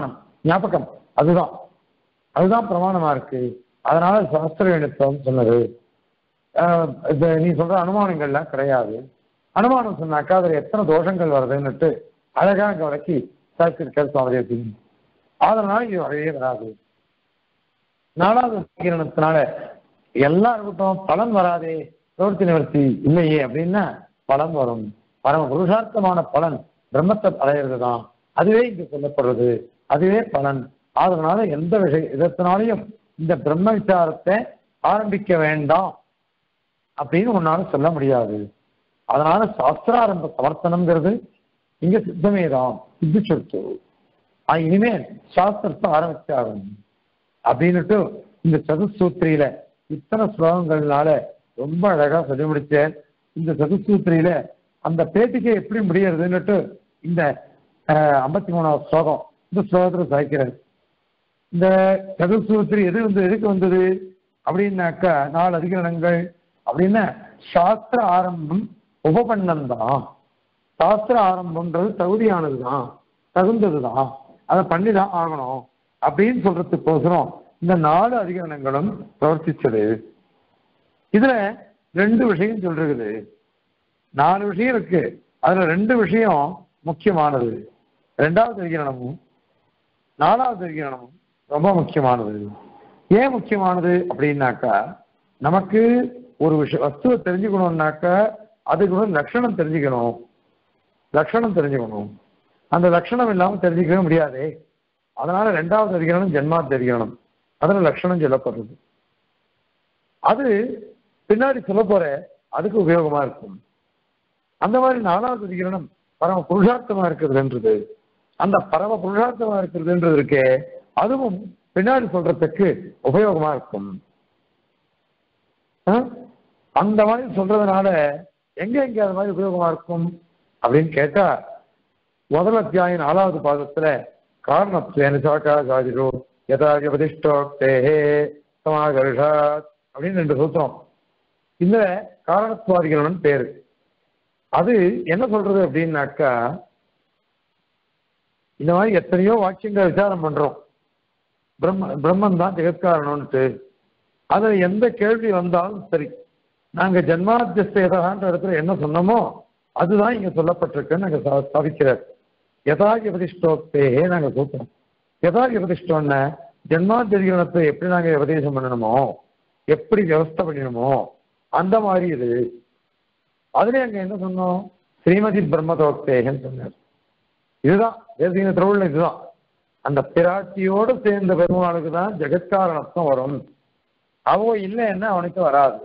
ஞாபகம் அதுதான் அதுதான் பிரமாணமா இருக்கு அதனால சாஸ்திர எழுத்தம் சொன்னது ஆஹ் இது நீ சொல்ற அனுமானங்கள்லாம் கிடையாது அனுமானம் சொன்னாக்கா அதுல எத்தனை தோஷங்கள் வருதுன்னுட்டு அழகா அங்க விளக்கி சாய்ச்சிருக்கார் சுவாமி அப்படின்னு அதனால இது வரவே வராது நாலாவது கிரணத்தினால எல்லாம் இருக்கட்டும் பலன் வராதே பிரவர்த்தி நிவர்த்தி இல்லையே அப்படின்னா பலன் வரும் பரம புருஷார்த்தமான பலன் பிரம்மத்தை அடையிறது தான் அதுவே இங்க சொல்லப்படுறது அதுவே பலன் அதனால எந்த விஷய விதத்தினாலையும் இந்த பிரம்ம விசாரத்தை ஆரம்பிக்க வேண்டாம் அப்படின்னு உன்னால சொல்ல முடியாது அதனால சாஸ்திராரம்ப சமர்த்தனம்ங்கிறது இங்க சித்தமே தான் சித்தி சொத்து ஆஹ் இனிமேல் சாஸ்திரத்தை ஆரம்பிச்சாகும் அப்படின்னுட்டு இந்த சதுசூத்திரியில இத்தனை ஸ்லோகங்கள்னால ரொம்ப அழகா சொல்லி முடிச்சேன் இந்த சதுசூத்திரியில அந்த பேட்டிக்கு எப்படி முடியறதுன்னுட்டு இந்த ஐம்பத்தி மூணாவது ஸ்லோகம் இந்த ஸ்லோகத்துல சாய்க்கிறது இந்த சதுசூத்திரி எது வந்து எதுக்கு வந்தது அப்படின்னாக்கா நாலு அதிகரணங்கள் அப்படின்னா சாஸ்திர ஆரம்பம் உபபண்ணம் தான் சாஸ்திர ஆரம்பம்ன்றது தகுதியானது தான் தகுந்தது தான் அதை பண்ணி தான் ஆகணும் அப்படின்னு சொல்றதுக்கோசரம் இந்த நாலு அதிகரணங்களும் பிரவர்த்திச்சது இதுல ரெண்டு விஷயம் சொல்றது நாலு விஷயம் இருக்கு அதுல ரெண்டு விஷயம் முக்கியமானது ரெண்டாவது அதிகரணமும் நாலாவது அதிகரணமும் ரொம்ப முக்கியமானது ஏன் முக்கியமானது அப்படின்னாக்கா நமக்கு ஒரு விஷயம் வஸ்துவை தெரிஞ்சுக்கணும்னாக்கா அதுக்கு ஒரு லட்சணம் தெரிஞ்சுக்கணும் லட்சணம் தெரிஞ்சுக்கணும் அந்த லட்சணம் இல்லாமல் தெரிஞ்சுக்கவே முடியாதே அதனால ரெண்டாவது அதிகரணம் ஜென்மா தெரிகரணம் அதுல லட்சணம் சொல்லப்படுறது அது பின்னாடி சொல்ல போற அதுக்கு உபயோகமா இருக்கும் அந்த மாதிரி நாலாவது அதிகரணம் பரம புருஷார்த்தமா இருக்கிறதுன்றது அந்த பரம புருஷார்த்தமா இருக்கிறதுன்றது இருக்கே அதுவும் பின்னாடி சொல்றதுக்கு உபயோகமா இருக்கும் ஆ? அந்த மாதிரி சொல்றதுனால எங்க எங்க அது மாதிரி உபயோகமா இருக்கும் அப்படின்னு கேட்டா முதல் அத்தியாயம் நாலாவது பாதத்துல காரணத்வேன சாக்காஜாதிரோ யதாஜ பிரதிஷ்டோக்தேஹே சமாகர்ஷாத் அப்படின்னு ரெண்டு சூத்திரம் இந்த காரணத்துவாதிகளன் பேரு அது என்ன சொல்றது அப்படின்னாக்கா இந்த மாதிரி எத்தனையோ வாக்கியங்களை விசாரம் பண்றோம் பிரம்ம பிரம்மன் தான் ஜெகத்காரணம்ட்டு அதுல எந்த கேள்வி வந்தாலும் சரி நாங்க ஜென்மாத்தியஸ்தேதான்ற இடத்துல என்ன சொன்னோமோ அதுதான் இங்க சொல்லப்பட்டிருக்குன்னு நாங்க ஸ்தா- ஸ்தாபிக்கிறார் யதாகி பிரதிஷ்டோக்தேயே நாங்க கூப்பிட்டோம் யதாகி பிரதிஷ்டோன்ன ஜென்மாத்தியத்தை எப்படி நாங்க உபதேசம் பண்ணணுமோ எப்படி வியவஸ்தை பண்ணணுமோ அந்த மாதிரி இது அதுல அங்க என்ன சொன்னோம் ஸ்ரீமதி பிரம்மதோக்தேகன்னு சொன்னார் இதுதான் தேசிய திருவிழா இதுதான் அந்த பிராட்டியோடு சேர்ந்த பெருமாளுக்கு தான் ஜெகத்காரணத்துவம் வரும் அவ இல்லைன்னா அவனுக்கு வராது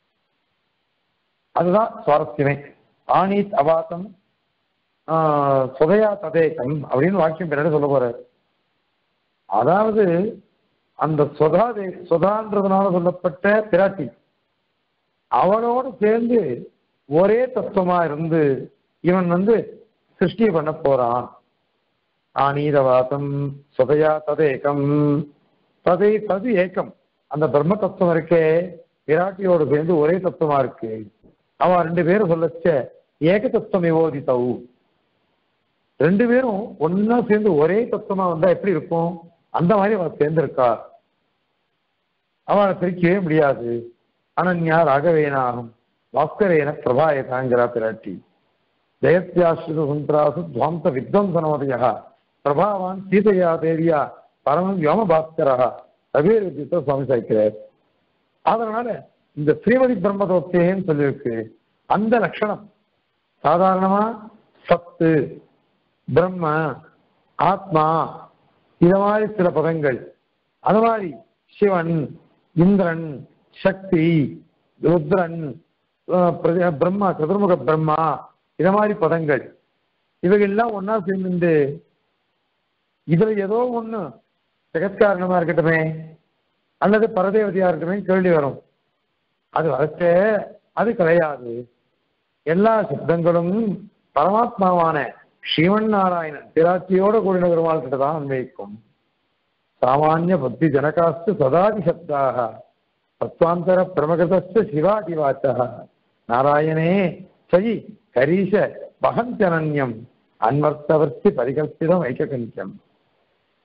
அதுதான் சுவாரஸ்யமே ஆனீத் அவாத்தம் ஆஹ், சுதையா ததேகம் அப்படின்னு வாக்கியம் பின்னாடி சொல்ல போறாரு அதாவது அந்த சுதாதே சுதான்றதுனால சொல்லப்பட்ட பிராட்டி அவனோடு சேர்ந்து ஒரே தத்துவமா இருந்து இவன் வந்து சிருஷ்டி பண்ண போறான் ஆனீதவாதம் சுதையா ததேகம் ததை தது ஏக்கம் அந்த பிரம்ம தத்துவம் இருக்கே விராட்டியோடு சேர்ந்து ஒரே தத்துவமா இருக்கு அவன் ரெண்டு பேரும் சொல்லச்ச ஏக தத்துவம் விவோதித்தவு ரெண்டு பேரும் ஒன்னா சேர்ந்து ஒரே தத்துவமா வந்தா எப்படி இருக்கும் அந்த மாதிரி அவன் சேர்ந்திருக்கா அவனை பிரிக்கவே முடியாது அனன்யா ராகவேனாகும் பாஸ்கரேன பிரபாயதாங்கிறா பிராட்டி ஜெயத்யாஸ்ருத சுந்தராசு துவாந்த வித்வம்சனோதயா பிரபாவான் சீதையா தேவியா பரமம் யோம பாஸ்கரா ரவீர் வித்யுத்த சுவாமி சாய்க்கிறார் அதனால இந்த ஸ்ரீமதி பிரம்மதோக்தேன்னு சொல்லியிருக்கு அந்த லட்சணம் சாதாரணமா சத்து பிரம்ம ஆத்மா இத மாதிரி சில பதங்கள் அது மாதிரி சிவன் இந்திரன் சக்தி ருத்ரன் அஹ் பிரதி- பிரம்மா சதுர்முக பிரம்மா இத மாதிரி பதங்கள் இவைகள்லாம் ஒன்னா சேர்ந்து இதுல ஏதோ ஒண்ணு ஜெகத்காரணமா இருக்கட்டுமே அல்லது பரதேவதையா இருக்கட்டுமே கேள்வி வரும் அது வரைச்ச அது கிடையாது எல்லா சப்தங்களும் பரமாத்மாவான ஸ்ரீமன் நாராயணன் பிராட்சியோட கூடின பெருமாள் கிட்ட தான் அன்வயிக்கும் சாமானிய பக்தி ஜனகாஸ்து சதாதி சப்தாக தத்வாந்தர பிரமகதஸ்து சிவாதி வாச்சா நாராயணே சயி கரீஷ பகஞ்சனன்யம் அன்வர்த்தவர்த்தி பரிகல்பிதம் ஐக்ககஞ்சம்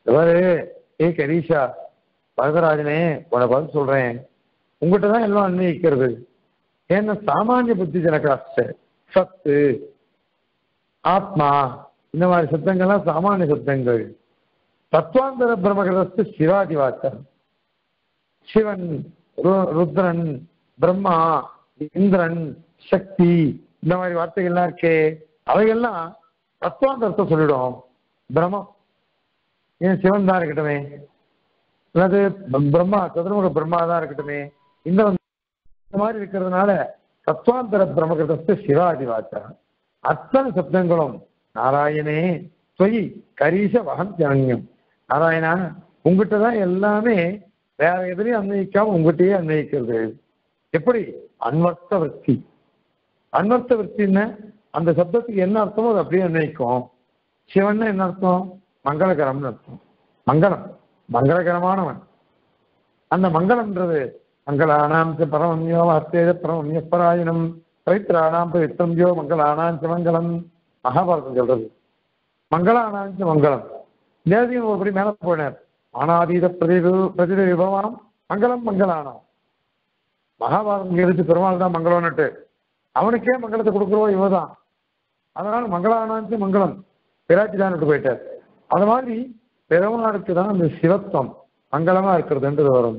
இவரு ஏ கரீஷா வரதராஜனே உன பதில் சொல்றேன் உங்ககிட்ட தான் எல்லாம் அன்வயிக்கிறது ஏன்னா சாமானிய புத்தி ஜனகாஸ்ட சத்து ஆத்மா இந்த மாதிரி சப்தங்கள்லாம் சாமானிய சப்தங்கள் தத்துவாந்தர பிரம்மகிரஸ்து சிவாதி வாச்சம் சிவன் ரு- ருத்ரன் பிரம்மா இந்திரன் சக்தி இந்த மாதிரி வார்த்தைகள்லாம் இருக்கே அவைகள்லாம் தத்துவாந்தரத்தை சொல்லிடும் பிரம்மம் ஏன் சிவன் தான் இருக்கட்டுமே அல்லது ப- பிரம்மா சதுர்முக பிரம்மா தான் இருக்கட்டுமே இந்திரன் இந்த மாதிரி இருக்கிறதுனால தத்துவாந்தர பிரம்மகிருதஸ்து சிவாதி வாச்சா அத்தனை சப்தங்களும் நாராயணே தொய் கரீச வகம் ஜனன்யம் நாராயணா உங்ககிட்ட தான் எல்லாமே வேற எதுலையும் அன்வயிக்காம உங்ககிட்டயே அன்வயிக்கிறது எப்படி அன்வர்த்த விற்பி அன்வர்த்த விற்பின்னா அந்த சப்தத்துக்கு என்ன அர்த்தமோ அது அப்படியே அன்வயிக்கும் சிவன் என்ன அர்த்தம் மங்களகரம்னு அர்த்தம் மங்களம் மங்களகரமானவன் அந்த மங்களம்ன்றது மங்களானாம் ச பரமன்யோ அத்தேஜ பரமன்ய பராயணம் பவித்ராணாம் பவித்ரம்யோ மங்களானாம் ச மங்களம் மகாபாரதம் சொல்றது மங்களானாம் ச மங்களம் நேரத்தையும் ஒருபடி மேல போனார் ஆனாதீத பிரதிபு பிரதிப விபவாம் மங்களம் மங்களானாம் மகாபாரதம் எழுத்து பெருமாள் தான் மங்களம்னுட்டு அவனுக்கே மங்களத்தை கொடுக்குறோம் இவதான் அதனால மங்களானாச்சு மங்களம் பிராட்டி தான் விட்டு போயிட்டார் அது மாதிரி பெருமாளுக்கு தான் அந்த சிவத்துவம் மங்களமா இருக்கிறதுன்றது வரும்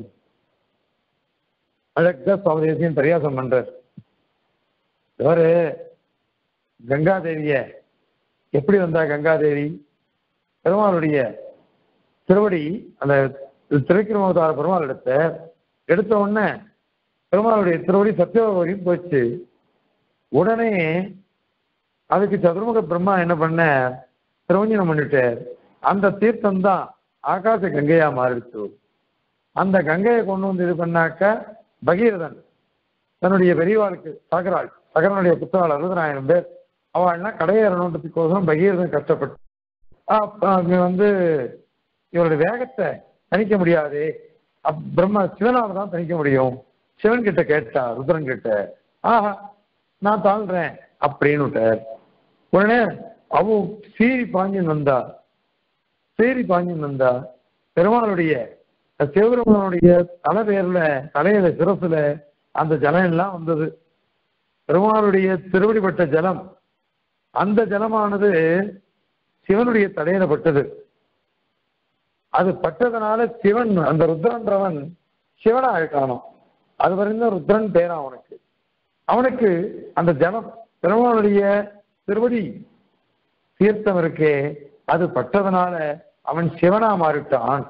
அழகா சுவாமி தேசியம் பரியாசம் பண்றார் இவரு கங்காதேவிய எப்படி வந்தா கங்காதேவி பெருமாளுடைய திருவடி அந்த திருக்கிரமதார பெருமாள் எடுத்த எடுத்த உடனே பெருமாளுடைய திருவடி சத்தியவரையும் போச்சு உடனே அதுக்கு சதுர்முக பிரம்மா என்ன பண்ண திருவஞ்சனம் பண்ணிட்டு அந்த தீர்த்தம் தான் ஆகாச கங்கையா மாறிடுச்சு அந்த கங்கையை கொண்டு வந்து இது பண்ணாக்க பகீரதன் தன்னுடைய பெரியவாளுக்கு சகராள் சகரனுடைய புத்தகால் அறுபதாயிரம் பேர் அவள்லாம் கடையேறணுன்றதுக்கோசரம் பகீரதன் கஷ்டப்பட்டு அப்ப அங்க வந்து இவருடைய வேகத்தை தணிக்க முடியாது அப் பிரம்ம சிவனால தான் தணிக்க முடியும் சிவன் கிட்ட கேட்டா ருத்ரன் கிட்ட ஆஹா நான் தாழ்றேன் அப்படின்னு விட்டார் உடனே அவ சீறி பாஞ்சு வந்தா சீறி பாஞ்சு வந்தா பெருமாளுடைய சிவபெருமானுடைய தலைவேர்ல தலையில சிரசுல அந்த ஜலம் எல்லாம் வந்தது பெருமாளுடைய திருவடிப்பட்ட ஜலம் அந்த ஜலமானது சிவனுடைய தலையில பட்டது அது பட்டதுனால சிவன் அந்த ருத்ரன்றவன் சிவனா ஆயிட்டானோ அது வரைக்கும் ருத்ரன் பேரா அவனுக்கு அவனுக்கு அந்த ஜலம் பெருமாளுடைய திருவடி தீர்த்தம் இருக்கே அது பட்டதுனால அவன் சிவனா மாறிட்டான்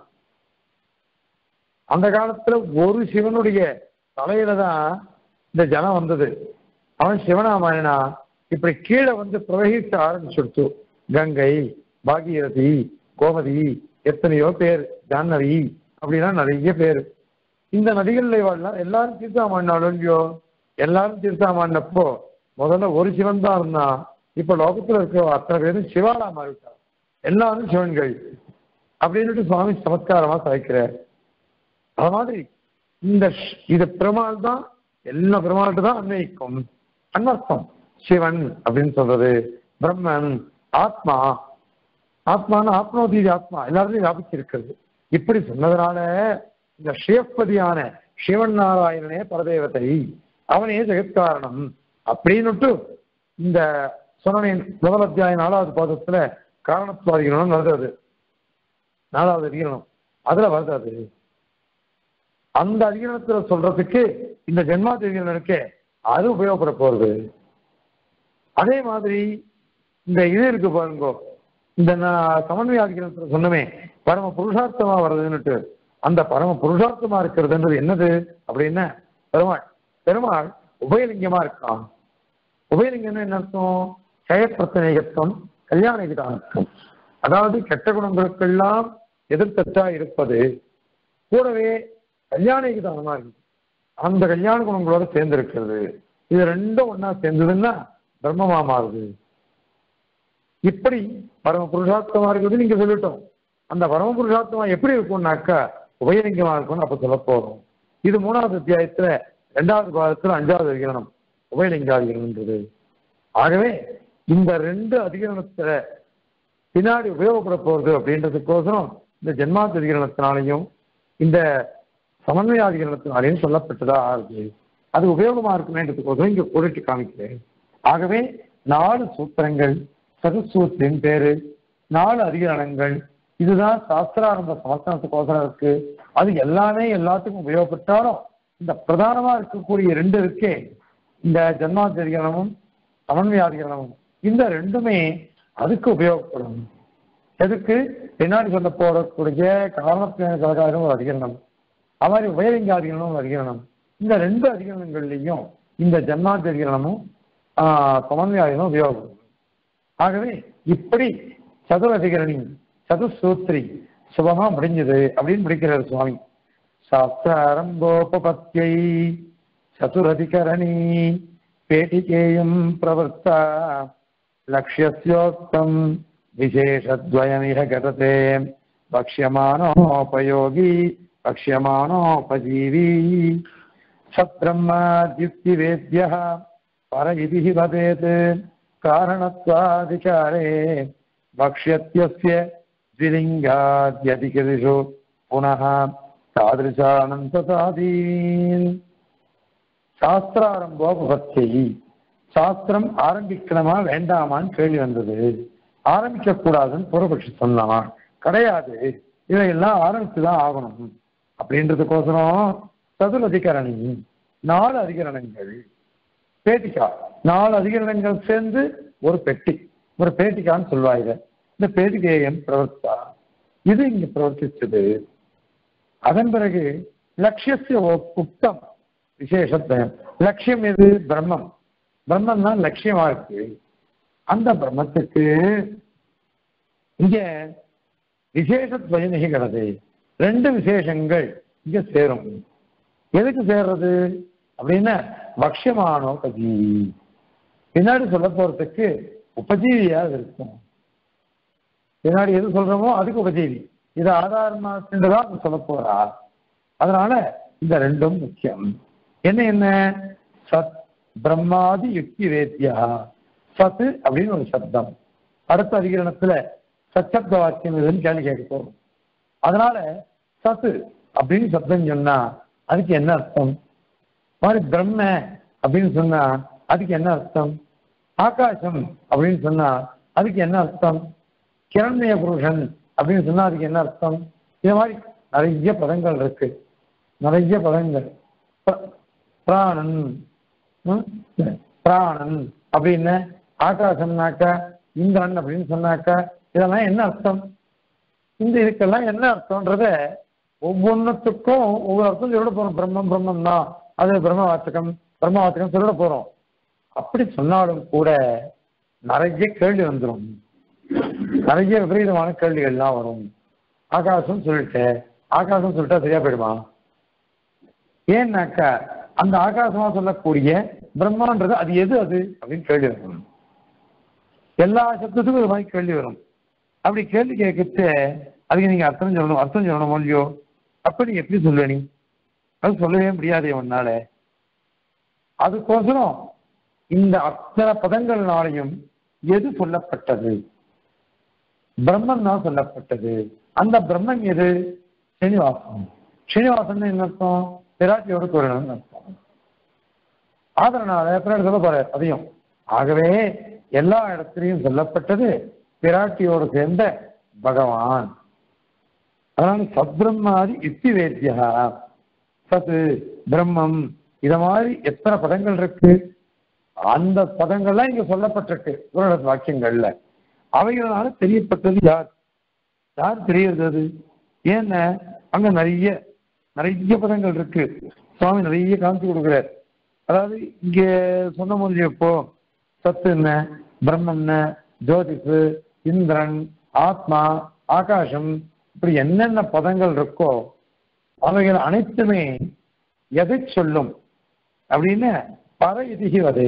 அந்த காலத்துல ஒரு சிவனுடைய தலையில தான் இந்த ஜலம் வந்தது அவன் சிவனா மாறினா இப்படி கீழே வந்து பிரவகிக்க ஆரம்பிச்சுடுத்து கங்கை பாகீரதி கோமதி எத்தனையோ பேர் ஜான்னவி அப்படின்னா நிறைய பேர் இந்த நதிகள்ல வாழலாம் எல்லாரும் தீர்த்தாமாடினாலும் இல்லையோ எல்லாரும் தீர்த்தாமாடினப்போ முதல்ல ஒரு சிவன் தான் இருந்தான் இப்ப லோகத்துல இருக்க அத்தனை பேரும் சிவாலா மாறிட்டார் எல்லாரும் சிவன்கள் அப்படின்னுட்டு சுவாமி சமத்காரமா சாய்க்கிறார் அது மாதிரி இந்த ஷ்- இது பெருமாள் தான் எல்லா பெருமாள்கிட்ட தான் அன்வயிக்கும் அன்வர்த்தம் சிவன் அப்படின்னு சொல்றது பிரம்மன் ஆத்மா ஆத்மான ஆத்மோதீதி ஆத்மா எல்லாருமே வியாபிச்சிருக்கிறது இப்படி சொன்னதுனால இந்த ஸ்ரீயப்பதியான சிவன் நாராயணனே பரதேவதை அவனே ஜெகத்காரணம் அப்படின்னுட்டு இந்த சொன்னேன் முதல் அத்தியாயம் நாலாவது பாதத்துல காரணத்துவாதிகரணம் வருது அது நாலாவது அதிகரணம் அதுல வருது அது அந்த அதிகரணத்துல சொல்றதுக்கு இந்த ஜென்மாதிகரணம் இருக்கே அது உபயோகப்பட போறது அதே மாதிரி இந்த இது இருக்கு பாருங்க இந்த நான் சமன்வய அதிகரணத்துல சொன்னமே பரம புருஷார்த்தமா வர்றதுன்னுட்டு அந்த பரம புருஷார்த்தமா இருக்கிறதுன்றது என்னது அப்படின்னா பெருமாள் பெருமாள் உபயலிங்கமா இருக்கான் உபயலிங்கம்னா என்ன அர்த்தம் ஜெயப்பிரத்தனேகத்துவம் கல்யாணகிதானத்துவம் அதாவது கெட்ட குணங்களுக்கெல்லாம் எதிர்த்தச்சா இருப்பது கூடவே கல்யாணகிதானமா இருக்கு அந்த கல்யாண குணங்களோட சேர்ந்து இருக்கிறது இது ரெண்டும் ஒண்ணா சேர்ந்ததுன்னா பிரம்மமா மாறுது இப்படி பரம புருஷார்த்தமா இருக்கிறது நீங்க சொல்லிட்டோம் அந்த பரம புருஷார்த்தமா எப்படி இருக்கும்னாக்கா உபயலிங்கமா இருக்கும்னு அப்ப சொல்ல போறோம் இது மூணாவது அத்தியாயத்துல ரெண்டாவது பாதத்துல அஞ்சாவது அதிகரணம் உபயலிங்காதிகரணம்ன்றது ஆகவே இந்த ரெண்டு அதிகரணத்துல பின்னாடி உபயோகப்பட போறது அப்படின்றதுக்கோசரம் இந்த ஜென்மாதிகரணத்தினாலையும் இந்த சமன்வயாதிகரணத்தினாலையும் சொல்லப்பட்டதா ஆகுது அது உபயோகமா இருக்குமேன்றதுக்கோசரம் இங்க கோடிட்டு காமிக்கிறேன் ஆகவே நாலு சூத்திரங்கள் சதுசூத்திரின் பேரு நாலு அதிகரணங்கள் இதுதான் சாஸ்திராரம்ப சமஸ்தானத்துக்கோசரம் இருக்கு அது எல்லாமே எல்லாத்துக்கும் உபயோகப்பட்டாலும் இந்த பிரதானமா இருக்கக்கூடிய ரெண்டு இருக்கே இந்த ஜன்மாதிகரணமும் சமன்வயாதிகரணமும் இந்த ரெண்டுமே அதுக்கு உபயோகப்படும் எதுக்கு பின்னாடி சொல்ல போறக்கூடிய காரணத்தின் ஒரு அதிகரணம் அது மாதிரி உபயலிங்காதிகரணம் ஒரு அதிகரணம் இந்த ரெண்டு அதிகரணங்கள்லையும் இந்த ஜன்மாதிகரணமும் சமன்வயாதிகரணம் உபயோகப்படும் ஆகவே இப்படி சதுர அதிகரணி சதுசூத்ரி சுபமா முடிஞ்சது அப்படின்னு முடிக்கிறார் சுவாமி சாஸ்திராரம்போபபத்தியை சதுரதிகரணி பேட்டிகேயம் பிரவர்த்தா லக்ஷ்யோக்தம் விசேஷத்வயமிக கததே வக்ஷ்யமானோபயோகி வக்ஷ்யமானோபஜீவி சத்பிரம்மாத்யுக்திவேத்ய பர இதி வதேத் காரணத்வாதிகாரே வக்ஷ்யத்யஸ்ய द्विलिङ्गाद्यधिकदिषु पुनः तादृशानन्तसादीन् சாஸ்திராரம்போபத்தியை சாஸ்திரம் ஆரம்பிக்கணுமா வேண்டாமான்னு கேள்வி வந்தது ஆரம்பிக்க கூடாதுன்னு பூர்வபக்ஷி சொன்னான் கிடையாது இதையெல்லாம் ஆரம்பிச்சுதான் ஆகணும் அப்படின்றதுக்கோசரம் சதுர் அதிகரணி நாலு அதிகரணங்கள் பேட்டிக்கா நாலு அதிகரணங்கள் சேர்ந்து ஒரு பெட்டி ஒரு பேட்டிக்கான்னு சொல்லுவாங்க இந்த பேட்டிகேயம் பிரவர்த்தா இது இங்க பிரவர்த்திச்சது அதன் பிறகு லட்சியசிய உக்தம் விசேஷத்வயம் லட்சியம் எது பிரம்மம் பிரம்மம் தான் லட்சியமா இருக்கு அந்த பிரம்மத்துக்கு இங்க விசேஷத்வயம் நிகழ்கிறது ரெண்டு விசேஷங்கள் இங்க சேரும் எதுக்கு சேர்றது அப்படின்னா பக்ஷமானோ கஜீவி பின்னாடி சொல்ல போறதுக்கு உபஜீவியா இருக்கும் பின்னாடி எது சொல்றோமோ அதுக்கு உபஜீவி இது ஆதாரமா சென்றுதான் சொல்ல போறா அதனால இந்த ரெண்டும் முக்கியம் என்ன என்ன சத் பிரம்மாதி யுக்தி வேத்தியா சத்து அப்படின்னு ஒரு சப்தம் அடுத்த அதிகரணத்துல சச்சப்த வாக்கியம் இதுன்னு கேள்வி கேட்க போறோம் அதனால சத்து அப்படின்னு சப்தம் சொன்னா அதுக்கு என்ன அர்த்தம் மாதிரி பிரம்ம அப்படின்னு சொன்னா அதுக்கு என்ன அர்த்தம் ஆகாசம் அப்படின்னு சொன்னா அதுக்கு என்ன அர்த்தம் கிரண்மய புருஷன் அப்படின்னு சொன்னா அதுக்கு என்ன அர்த்தம் இது மாதிரி நிறைய பதங்கள் இருக்கு நிறைய பதங்கள் ப- பிராணன் ம்? பிராணன் அப்படின்னு ஆகாசம்னாக்கா இந்திரன் அப்படின்னு சொன்னாக்கா இதெல்லாம் என்ன அர்த்தம் இந்த இதுக்கெல்லாம் என்ன அர்த்தம்ன்றத ஒவ்வொன்றுத்துக்கும் ஒவ்வொரு அர்த்தம் சொல்லிட போறோம் பிரம்மம் பிரம்மம் தான் அது பிரம்ம வாச்சகம் பிரம்ம வாச்சகம் சொல்லிட போறோம் அப்படி சொன்னாலும் கூட நிறைய கேள்வி வந்துடும் நிறைய விபரீதமான கேள்விகள்லாம் வரும் ஆகாசம் சொல்லிட்டேன் ஆகாசம் சொல்லிட்டா சரியா போயிடுமா ஏன்னாக்கா அந்த ஆகாசமா சொல்லக்கூடிய பிரம்மான்றது அது எது அது அப்படின்னு கேள்வி வரும் எல்லா சப்தத்துக்கும் ஒரு மாதிரி கேள்வி வரும் அப்படி கேள்வி கேட்கச்சு அதுக்கு நீங்க அர்த்தம் சொல்லணும் அர்த்தம் சொல்லணும் இல்லையோ அப்ப நீ எப்படி சொல்லுவ நீ அது சொல்லவே முடியாதே உன்னால அதுக்கோசரம் இந்த அத்தனை பதங்கள்னாலையும் எது சொல்லப்பட்டது பிரம்மன் தான் சொல்லப்பட்டது அந்த பிரம்மன் எது ஸ்ரீனிவாசன் ஸ்ரீனிவாசன் என்ன அர்த்தம் பிராட்டியோட தோழன் அர்த்தம் ஆதரனால பின்னாடி சொல்ல போற அதையும் ஆகவே எல்லா இடத்துலையும் சொல்லப்பட்டது பிராட்டியோடு சேர்ந்த பகவான் அதனால சத்பிரம்மாதி யுக்தி வேத்தியா சத்து பிரம்மம் இத மாதிரி எத்தனை பதங்கள் இருக்கு அந்த பதங்கள்லாம் இங்க சொல்லப்பட்டிருக்கு ஒரு இடத்து வாக்கியங்கள்ல அவைகளால தெரியப்பட்டது யார் யார் தெரியறது அது ஏன்னா அங்க நிறைய நிறைய பதங்கள் இருக்கு சுவாமி நிறைய காமிச்சு கொடுக்குறார் அதாவது இங்க சொன்ன முடிஞ்சு இப்போ சத்து என்ன பிரம்மம் என்ன ஜோதிஷு இந்திரன் ஆத்மா ஆகாசம் இப்படி என்னென்ன பதங்கள் இருக்கோ அவைகள் அனைத்துமே எதை சொல்லும் அப்படின்னு பர இதிகி வதே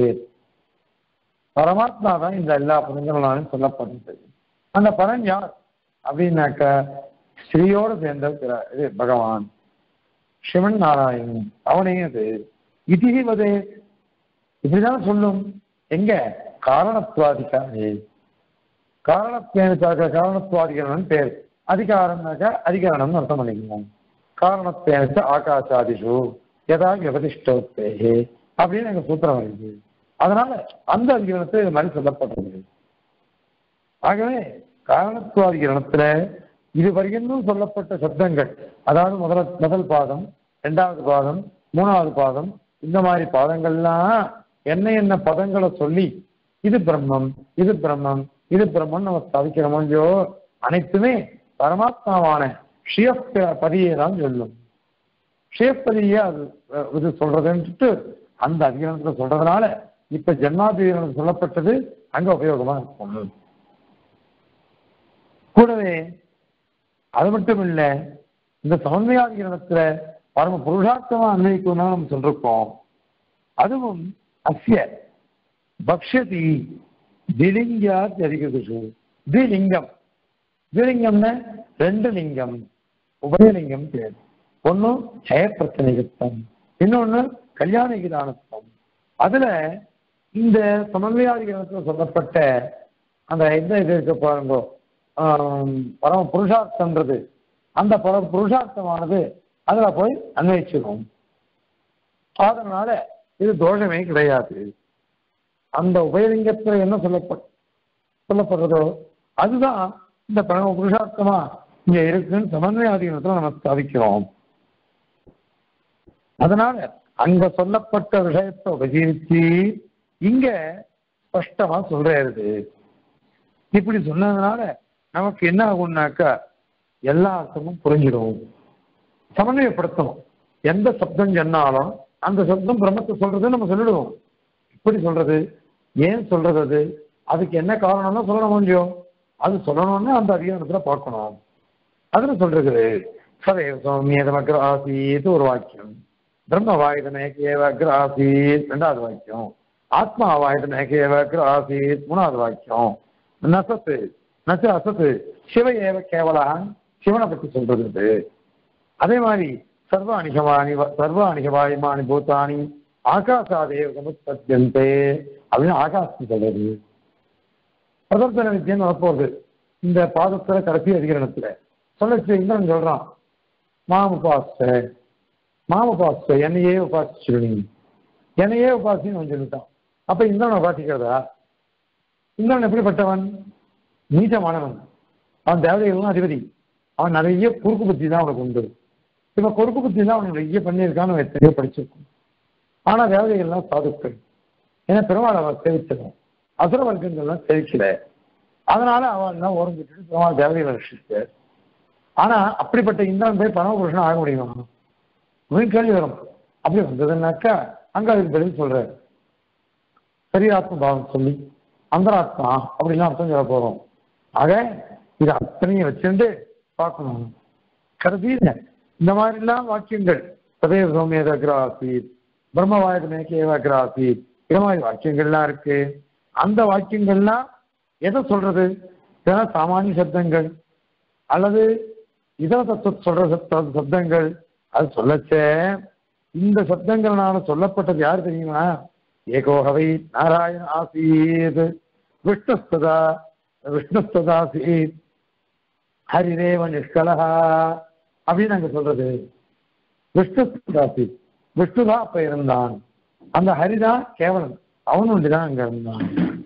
பரமாத்மா தான் இந்த எல்லா பதங்களாலும் சொல்லப்படுது அந்த பரன் யார் அப்படின்னாக்க ஸ்ரீயோடு சேர்ந்த பிர- இது பகவான் சிவன் நாராயணன் அவனே அது இதிகி வதே இப்படிதான் சொல்லும் எங்க காரணத்துவாதிக்காரே காரணத்துவாதிக காரணத்துவாதிகரன் பேர் அதிகாரம்னாக்கா அதிகாரம்னு அர்த்தம் பண்ணிக்கணும் காரணத்தேனச்ச ஆகாசாதிஷு எதா விபதிஷ்டோத்தேகே அப்படின்னு எங்க சூத்திரம் வருது அதனால அந்த அதிகரணத்தை இது மாதிரி சொல்லப்படுறது ஆகவே காரணத்துவாதிகரணத்துல இது வரைக்கும் சொல்லப்பட்ட சப்தங்கள் அதாவது முதல் முதல் பாதம் இரண்டாவது பாதம் மூணாவது பாதம் இந்த மாதிரி பாதங்கள்லாம் என்ன என்ன பதங்களை சொல்லி இது பிரம்மம் இது பிரம்மம் இது பிரம்மம் நம்ம ஸ்தாபிக்கிறோமோ இல்லையோ அனைத்துமே பரமாத்மாவான ஷியப்பதியை தான் சொல்லும் ஷியப்பதியே அது அஹ், இது சொல்றதுன்ட்டு அந்த அதிகாரத்துல சொல்றதுனால இப்ப ஜென்மாதிகாரம் சொல்லப்பட்டது அங்க உபயோகமா இருக்கும் கூடவே அது மட்டும் இல்ல இந்த சமன்வயாதிகரணத்துல பரம புருஷார்த்தமா அன்வைக்கணும்னா நம்ம சொல்லிருக்கோம் அதுவும் அஸ்ய பக்ஷதி திலிங்கா தெரிகிறது திலிங்கம் திலிங்கம்னா ரெண்டு லிங்கம் உபயலிங்கம் பேர் ஒண்ணு ஜெயப்பிரச்சனைகத்தம் இன்னொன்னு கல்யாணகிதானத்தம் அதுல இந்த சமன்வயாதிகாரத்துல சொல்லப்பட்ட அந்த எந்த இது இருக்க பாருங்கோ ஆம், பரம புருஷார்த்தம்ன்றது அந்த பரம புருஷார்த்தமானது அதுல போய் அன்வயிச்சிடும் அதனால இது தோஷமே கிடையாது அந்த உபயலிங்கத்துல என்ன சொல்லப்ப சொல்லப்படுறதோ அதுதான் இந்த பரம புருஷார்த்தமா இங்க இருக்குன்னு சமன்வயாதிகாரத்துல நம்ம ஸ்தாபிக்கிறோம் அதனால அங்க சொல்லப்பட்ட விஷயத்தை உபஜீவிச்சு இங்க ஸ்பஷ்டமா சொல்றாரு இப்படி சொன்னதுனால நமக்கு என்ன ஆகும்னாக்கா எல்லா அர்த்தமும் புரிஞ்சிடும் சமன்வயப்படுத்தணும் எந்த சப்தம் சொன்னாலும் அந்த சப்தம் பிரம்மத்தை சொல்றது நம்ம சொல்லிடுவோம் இப்படி சொல்றது ஏன் சொல்றது அது அதுக்கு என்ன காரணம்னா சொல்லணும் முடியும் அது சொல்லணும்னு அந்த அதிகாரத்துல பார்க்கணும் அதுல சொல்றது சதேவ சௌமியதமக்ர ஆசீத் ஒரு வாக்கியம் பிரம்ம வாயுதமேகேவ அக்ர ஆசீத் ரெண்டாவது வாக்கியம் ஆத்மா வாயுதமேகேவ அக்ர ஆசீத் மூணாவது வாக்கியம் நசத்து நச அசத்து சிவ ஏவ கேவலான் சிவனை பத்தி சொல்றது இது. அதே மாதிரி சர்வ அணிகவாணி சர்வ அணிகவாயுமானி பூத்தானி ஆகாசாதேவ சமுத்பத்தியந்தே அப்படின்னு ஆகாசம் சொல்றது பிரதர்சன வித்தியன்னு வரப்போகுது இந்த பாதத்துல கடைசி அதிகரணத்துல சொல்லச்சு இந்திரன் சொல்றான் மாம் உபாச மாம் உபாச என்னையே உபாசிச்சிருனி என்னையே உபாசின்னு அவன் சொல்லிட்டான் அப்ப இந்திரனை உபாசிக்கிறதா இந்திரன் எப்படிப்பட்டவன் நீச்சமானவன் அவன் தேவதைகள்லாம் அதிபதி அவன் நிறைய குறுக்கு புத்தி தான் அவனுக்கு உண்டு இப்ப குறுக்கு புத்தி தான் அவனுக்கு நிறைய பண்ணியிருக்கான்னு எத்தனையோ படிச்சிருக்கும் ஆனா தேவதைகள்லாம் சாதுக்கள் ஏன்னா பெருமாள் அவன் சேவிச்சவன் அசுர வர்க்கங்கள்லாம் சேவிக்கல அதனால அவன் எல்லாம் ஓரம் விட்டுட்டு பெருமாள் தேவதைகளை ரசிச்சு ஆனா அப்படிப்பட்ட இந்திரன் போய் பரமபுருஷன் ஆக முடியுமா அப்படின்னு கேள்வி வரும் அப்படி வந்ததுன்னாக்கா அங்க அதுக்கு பதில் சொல்றாரு சரீராத்ம பாவம் சொல்லி அந்தராத்மா அப்படிலாம் அர்த்தம் சொல்ல போறோம் ஆக இது அத்தனையும் வச்சுட்டு பார்க்கணும் கடைசியில இந்த மாதிரிலாம் வாக்கியங்கள் சதேவ சௌமியத அக்ராசீத் பிரம்மவாயுத மேகேவ அக்ராசீத் இது மாதிரி வாக்கியங்கள்லாம் இருக்கு அந்த வாக்கியங்கள்லாம் எதை சொல்றது இதெல்லாம் சாமானிய சப்தங்கள் அல்லது இதர தத்துவ சொல்ற சப்த சப்தங்கள் அது சொல்லச்சே இந்த சப்தங்கள்னால சொல்லப்பட்டது யார் தெரியுமா ஏகோகவை நாராயண ஆசீத் விஷ்ணுஸ்ததா விஷ்ணுஸ்ததாசீத் ஹரிதேவ நிஷ்கலஹா அப்படின்னு நாங்க சொல்றது விஷ்ணுஸ்ததாசீத் விஷ்ணுதான் அப்ப இருந்தான் அந்த ஹரிதான் கேவலம் அவன் ஒன்றுதான் அங்க இருந்தான்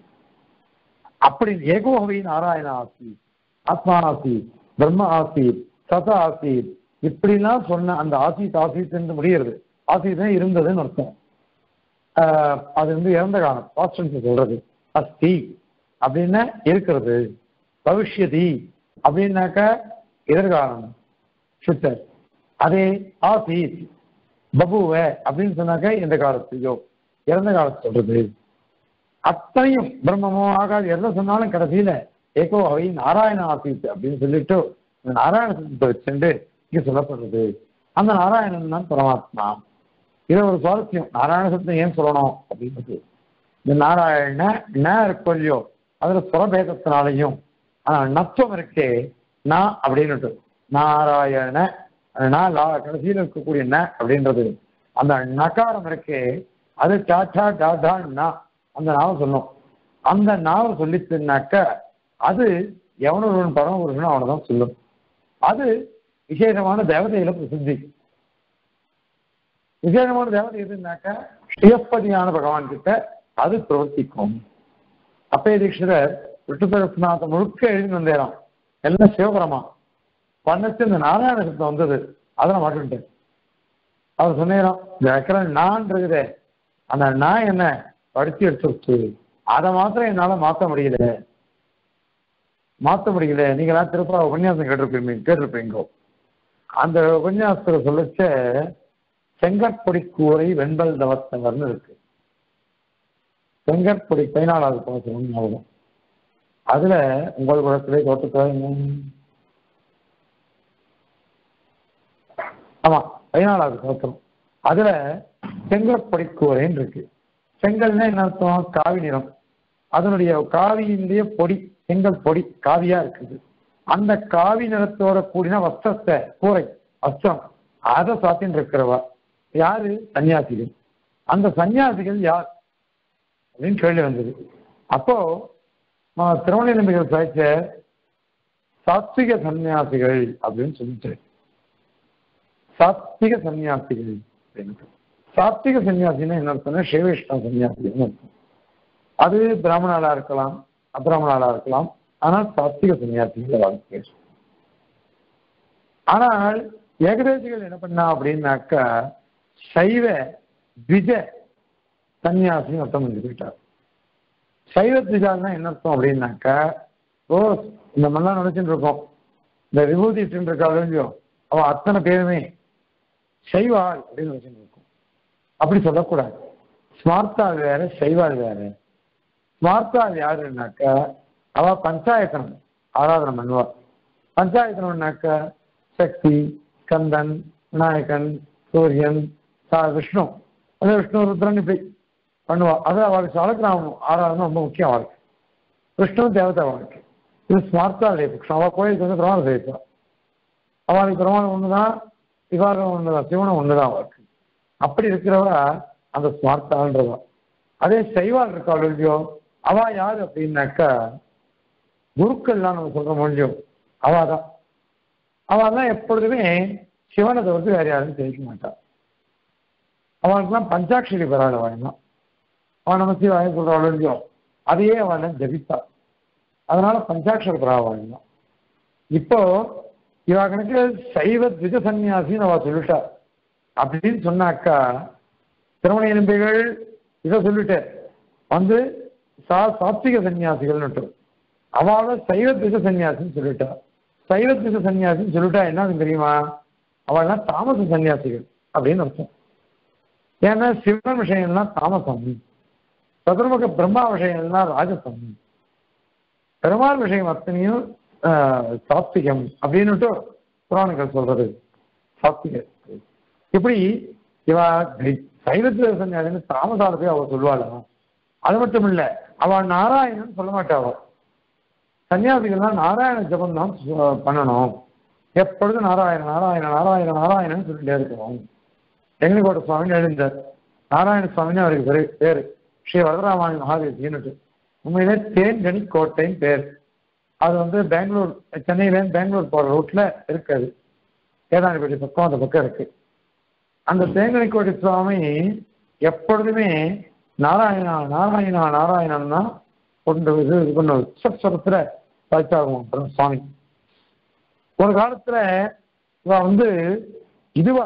அப்படி ஏகோகவை நாராயண ஆசீத் ஆத்மா ஆசீத் பிரம்ம ஆசீத் சத ஆசீத் இப்படிலாம் சொன்ன அந்த ஆசீத் ஆசீத் என்று முடிகிறது ஆசீத் தான் இருந்ததுன்னு அர்த்தம் ஆஹ் அது வந்து இறந்த காலம் பாஸ்டன்ஸ் சொல்றது அஸ்தி அப்படின்னா இருக்கிறது பவிஷ்யதி அப்படின்னாக்க எதிர்காலம் ஃபியூச்சர் அதே ஆசீத் பபுவ அப்படின்னு சொன்னாக்க இந்த காலத்தையோ இறந்த காலத்தை சொல்றது அத்தனையும் பிரம்மமோ ஆகாது எதை சொன்னாலும் கடைசியில ஏகோ அவை நாராயண ஆசீத் அப்படின்னு சொல்லிட்டு இந்த நாராயண சப்தத்தை வச்சுட்டு இங்க சொல்லப்படுறது அந்த நாராயணன் தான் பரமாத்மா இது ஒரு சுவாரஸ்யம் நாராயண சப்தம் ஏன் சொல்லணும் அப்படின்றது இந்த நாராயண ந இருக்கோ இல்லையோ அதுல சுரபேதத்தினாலையும் ஆனா நத்துவம் இருக்கே நான் அப்படின்னுட்டு நாராயண நான் லா கடைசியில் இருக்கக்கூடிய ந அப்படின்றது அந்த நகாரம் இருக்கே அது சாச்சா டாடா நா அந்த நாவை சொல்லும் அந்த நாவை சொல்லிச்சுனாக்க அது எவனொருவன் பரமபுருஷனும் அவனை தான் சொல்லும் அது விசேஷமான தேவதையில பிரசித்தி விசேஷமான தேவதை எதுனாக்கா ஸ்ரீயப்பதியான பகவான் கிட்ட அது பிரவர்த்திக்கும் அப்பய தீட்சிதர் விட்டுதரநாத முழுக்க எழுதி வந்தேராம் எல்லாம் சிவபரமா பண்ணச்சு இந்த நாராயண சப்தம் வந்தது அதை நான் மாட்டுட்டேன் அவர் சொன்னேராம் இந்த வைக்கிற நான் இருக்குதே அந்த நான் என்ன படிச்சு எடுத்துருச்சு அதை மாத்திரம் என்னால மாத்த முடியல மாத்த முடியல நீங்களாம் திருப்பா உபன்யாசம் கேட்டிருப்பீங்க கேட்டிருப்பீங்க அந்த உபன்யாசத்துல சொல்லச்ச செங்கற்பொடி கூரை வெண்பல் தவத்தவர்னு இருக்கு செங்கற்பொடி பதினாலாவது பாசனம் ஞாபகம் அதுல உங்கள் குளத்திலே தோட்டத்தில் ஆமா பதினாலாவது பாசனம் அதுல செங்கற்பொடி கூரைன்னு இருக்கு செங்கல்னா என்ன அர்த்தம் காவி நிறம் அதனுடைய காவியினுடைய பொடி செங்கல் பொடி காவியா இருக்குது அந்த காவி நிறத்தோட கூடின வஸ்திரத்தை கூரை வஸ்திரம் அதை சாத்தின்னு இருக்கிறவா யாரு சன்னியாசிகள் அந்த சன்னியாசிகள் யார் அப்படின்னு கேள்வி வந்தது அப்போ திருவண்ணாமலைகள் சாய்ச்ச சாத்விக சன்னியாசிகள் அப்படின்னு சொல்லிட்டு சாத்விக சன்னியாசிகள் அப்படின்னு சாத்விக சன்னியாசின்னா என்ன அர்த்தம்னா சிவவிஷ்ணு சன்னியாசின்னு அர்த்தம் அது பிராமணாலா இருக்கலாம் அபிராமணாலா இருக்கலாம் ஆனால் சாத்விக சன்னியாசிகள் வாழ்க்கை ஆனால் ஏகதேசிகள் என்ன பண்ணா அப்படின்னாக்கா சைவ திஜ சன்னியாசின்னு அர்த்தம் பண்ணி போயிட்டார் சைவ திஜான்னா என்ன அர்த்தம் அப்படின்னாக்கா ஓ இந்த மாதிரிலாம் நினைச்சுட்டு இருக்கோம் இந்த விபூதி இருக்கா இல்லையோ அவன் அத்தனை பேருமே சைவாள் அப்படின்னு நினைச்சுட்டு இருக்கோம் அப்படி சொல்லக்கூடாது ஸ்மார்த்தாள் வேற சைவாள் வேற ஸ்மார்த்தாள் யாருன்னாக்கா அவ பஞ்சாயத்தனம் ஆராதனை பண்ணுவா பஞ்சாயத்தனம்னாக்கா சக்தி கந்தன் விநாயகன் சூரியன் விஷ்ணு அது விஷ்ணு ருத்ரன் இப்படி பண்ணுவா அது அவளுக்கு சாலக்கிராமம் ஆராதனை ரொம்ப முக்கியம் அவளுக்கு விஷ்ணு தேவதை அவளுக்கு இது ஸ்மார்த்தாள் பட்சம் அவள் கோயிலுக்கு வந்து பிரமாணம் செய்வா அவளுக்கு பிரமாணம் ஒண்ணுதான் விவாகம் ஒண்ணுதான் சிவனம் ஒண்ணுதான் அவளுக்கு அப்படி இருக்கிறவ அந்த ஸ்மார்த்தாள்ன்றவா அதே சைவாள் இருக்காள் இல்லையோ அவ யாரு அப்படின்னாக்கா குருக்கள்லாம் நம்ம சொல்ற முடியும் அவாதான் அவெல்லாம் எப்பொழுதுமே சிவனை தவிர்த்து வேற யாரும் தெரிவிக்க மாட்டான் அவனுக்குலாம் பஞ்சாட்சரி பெறாத அவன் அவன் நம்ம சிவாய சொல்றாள் இல்லையோ அதையே அவன் ஜபித்தான் அதனால பஞ்சாட்சர பெறாவான் இப்போ இவ கணக்கு சைவ திஜ சன்னியாசின்னு அவ சொல்லிட்டா அப்படின்னு சொன்னாக்கா திருமண எலும்பைகள் இதை சொல்லிட்டு வந்து சா சாத்விக சன்னியாசிகள்னு அவளை சைவ திச சன்னியாசின்னு சொல்லிட்டா சைவ திச சன்னியாசின்னு சொல்லிட்டா என்னன்னு தெரியுமா அவள்லாம் தாமச சன்னியாசிகள் அப்படின்னு அர்த்தம் ஏன்னா சிவன் விஷயம்லாம் தாமசம் சதுர்முக பிரம்மா விஷயம்லாம் ராஜசம் பெருமாள் விஷயம் அத்தனையும் சாத்விகம் அப்படின்னுட்டு புராணங்கள் சொல்றது சாத்விக இப்படி இவ சைவத்திர சன்னியாசின்னு தாமசால போய் அவ சொல்லுவாளா அது மட்டும் இல்ல அவ நாராயணன் சொல்ல மாட்டாவ சன்னியாசிகள்லாம் நாராயண ஜபம் தான் பண்ணணும் எப்பொழுதும் நாராயண நாராயண நாராயண நாராயணன் சொல்லிட்டே இருக்கணும் எங்கனக்கோட்டை சுவாமின்னு எழுந்தார் நாராயண சுவாமின்னு அவருக்கு பேரு பேரு ஸ்ரீ வரதராமாயண மகாதேவின்னுட்டு உண்மையிலே தேன்கனி கோட்டைன்னு பேர் அது வந்து பெங்களூர் சென்னையிலேருந்து பெங்களூர் போற ரூட்ல இருக்காது வேதாணிப்பட்டி பக்கம் அந்த பக்கம் இருக்கு அந்த தேங்கனிக்கோட்டை சுவாமி எப்பொழுதுமே நாராயணா நாராயணா நாராயணன்னா கொண்டு இது இது பண்ண உச்சஸ்வரத்துல பரிச்சாகும் சுவாமி ஒரு காலத்துல இவ வந்து இதுவா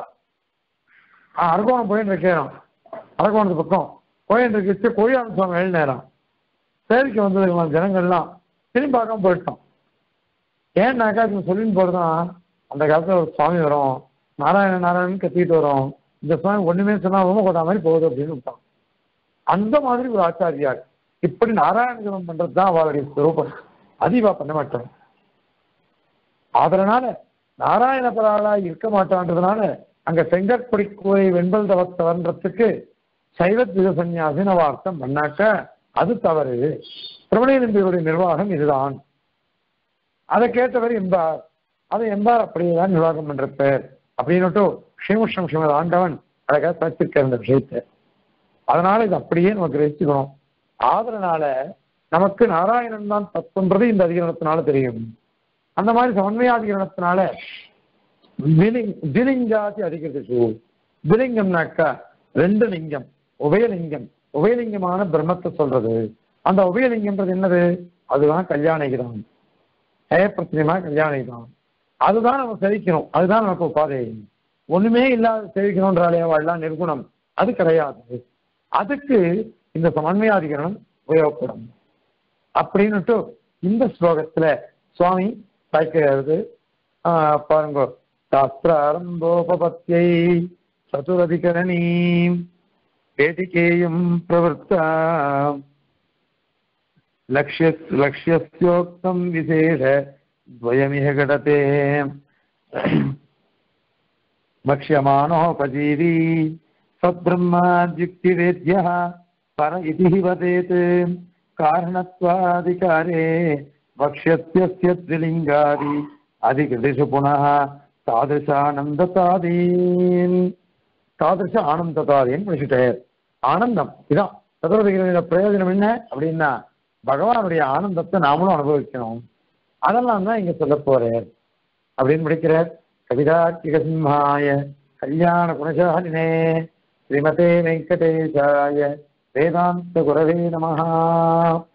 அரகோணம் போயின்னு இருக்கேன் அரகோணத்து பக்கம் போயின்னு இருக்கு கோழியான் சுவாமி ஏழு நேரம் சேரிக்கு வந்ததுக்கலாம் ஜனங்கள்லாம் திரும்பி பார்க்காம போயிட்டோம் ஏன்னாக்கா இது சொல்லின்னு போறதுதான் அந்த காலத்துல ஒரு சுவாமி வரும் நாராயண நாராயணன் கத்திட்டு வரும் இந்த சுவாமி ஒண்ணுமே சொன்னா ரொம்ப கொண்டா மாதிரி போகுது அப்படின்னு விட்டான் அந்த மாதிரி ஒரு ஆச்சாரியார் இப்படி நாராயண ஜபம் பண்றது தான் அவளுடைய ஸ்வரூபம் அதிவா பண்ண மாட்டான் அதனால நாராயண பராளா இருக்க மாட்டான்றதுனால அங்க செங்கற்பொடி கூரை வெண்பல் தவத்தவன்றதுக்கு சைவ திக சன்னியாசின் அவ அர்த்தம் பண்ணாக்க அது தவறு திருமணி நிர்வாகம் இதுதான் அதை கேட்டவர் எம்பார் அதை எம்பார் அப்படியேதான் நிர்வாகம் பண்ற பேர் அப்படின்னுட்டு ஸ்ரீமுஷ்ணம் ஸ்ரீமத் ஆண்டவன் அழகா தச்சிருக்க இந்த விஷயத்தை அதனால இது அப்படியே நமக்கு ரசிக்கணும் ஆதரனால நமக்கு நாராயணன் தான் தத்துன்றது இந்த அதிகரணத்தினால தெரியும் அந்த மாதிரி சமன்வயாதிகரணத்தினால விலிங் விலிங்காதி அதிகரிச்சு விலிங்கம்னாக்கா ரெண்டு லிங்கம் உபயலிங்கம் உபயலிங்கமான பிரம்மத்தை சொல்றது அந்த உபயலிங்கம்ன்றது என்னது அதுதான் கல்யாணிதான் ஏப்பிரச்சனைமா கல்யாணிதான் அதுதான் நம்ம செவிக்கணும் அதுதான் நமக்கு உபாதை ஒண்ணுமே இல்லாத செவிக்கணும்ன்றாலே வாழலாம் நிர்குணம் அது கிடையாது அதுக்கு இந்த சமன்வயாதிகரணம் உபயோகப்படும் அப்படின்னுட்டு இந்த ஸ்லோகத்துல சுவாமி சாய்க்கிறது ஆஹ் பாருங்க சாஸ்திராரம்போபபத்தியை சதுரதிகரணி பேட்டிகேயும் பிரவருத்தா லக்ஷ்ய லக்ஷ்யஸ்யோக்தம் விசேஷ द्वयमिह घटते भक्ष्यमाणोपजीवी सद्ब्रह्माद्युक्तिवेद्यः पर इति हि वदेत् कारणत्वाधिकारे भक्ष्यत्यस्य द्विलिङ्गादि अधिकृतिषु पुनः தாதிருஷானந்ததாதீன் தாதிருஷ ஆனந்ததாதீன் படிச்சுட்டார் ஆனந்தம் இதான் சதுரதிகிற பிரயோஜனம் என்ன அப்படின்னா பகவானுடைய ஆனந்தத்தை நாமளும் அனுபவிக்கணும் அதெல்லாம் தான் இங்க சொல்ல போறார் அப்படின்னு முடிக்கிறார் கவிதார்த்திக சிம்ஹாய கல்யாண குணசாலினே ஸ்ரீமதே வெங்கடேஷாய வேதாந்த குரவே நமஹா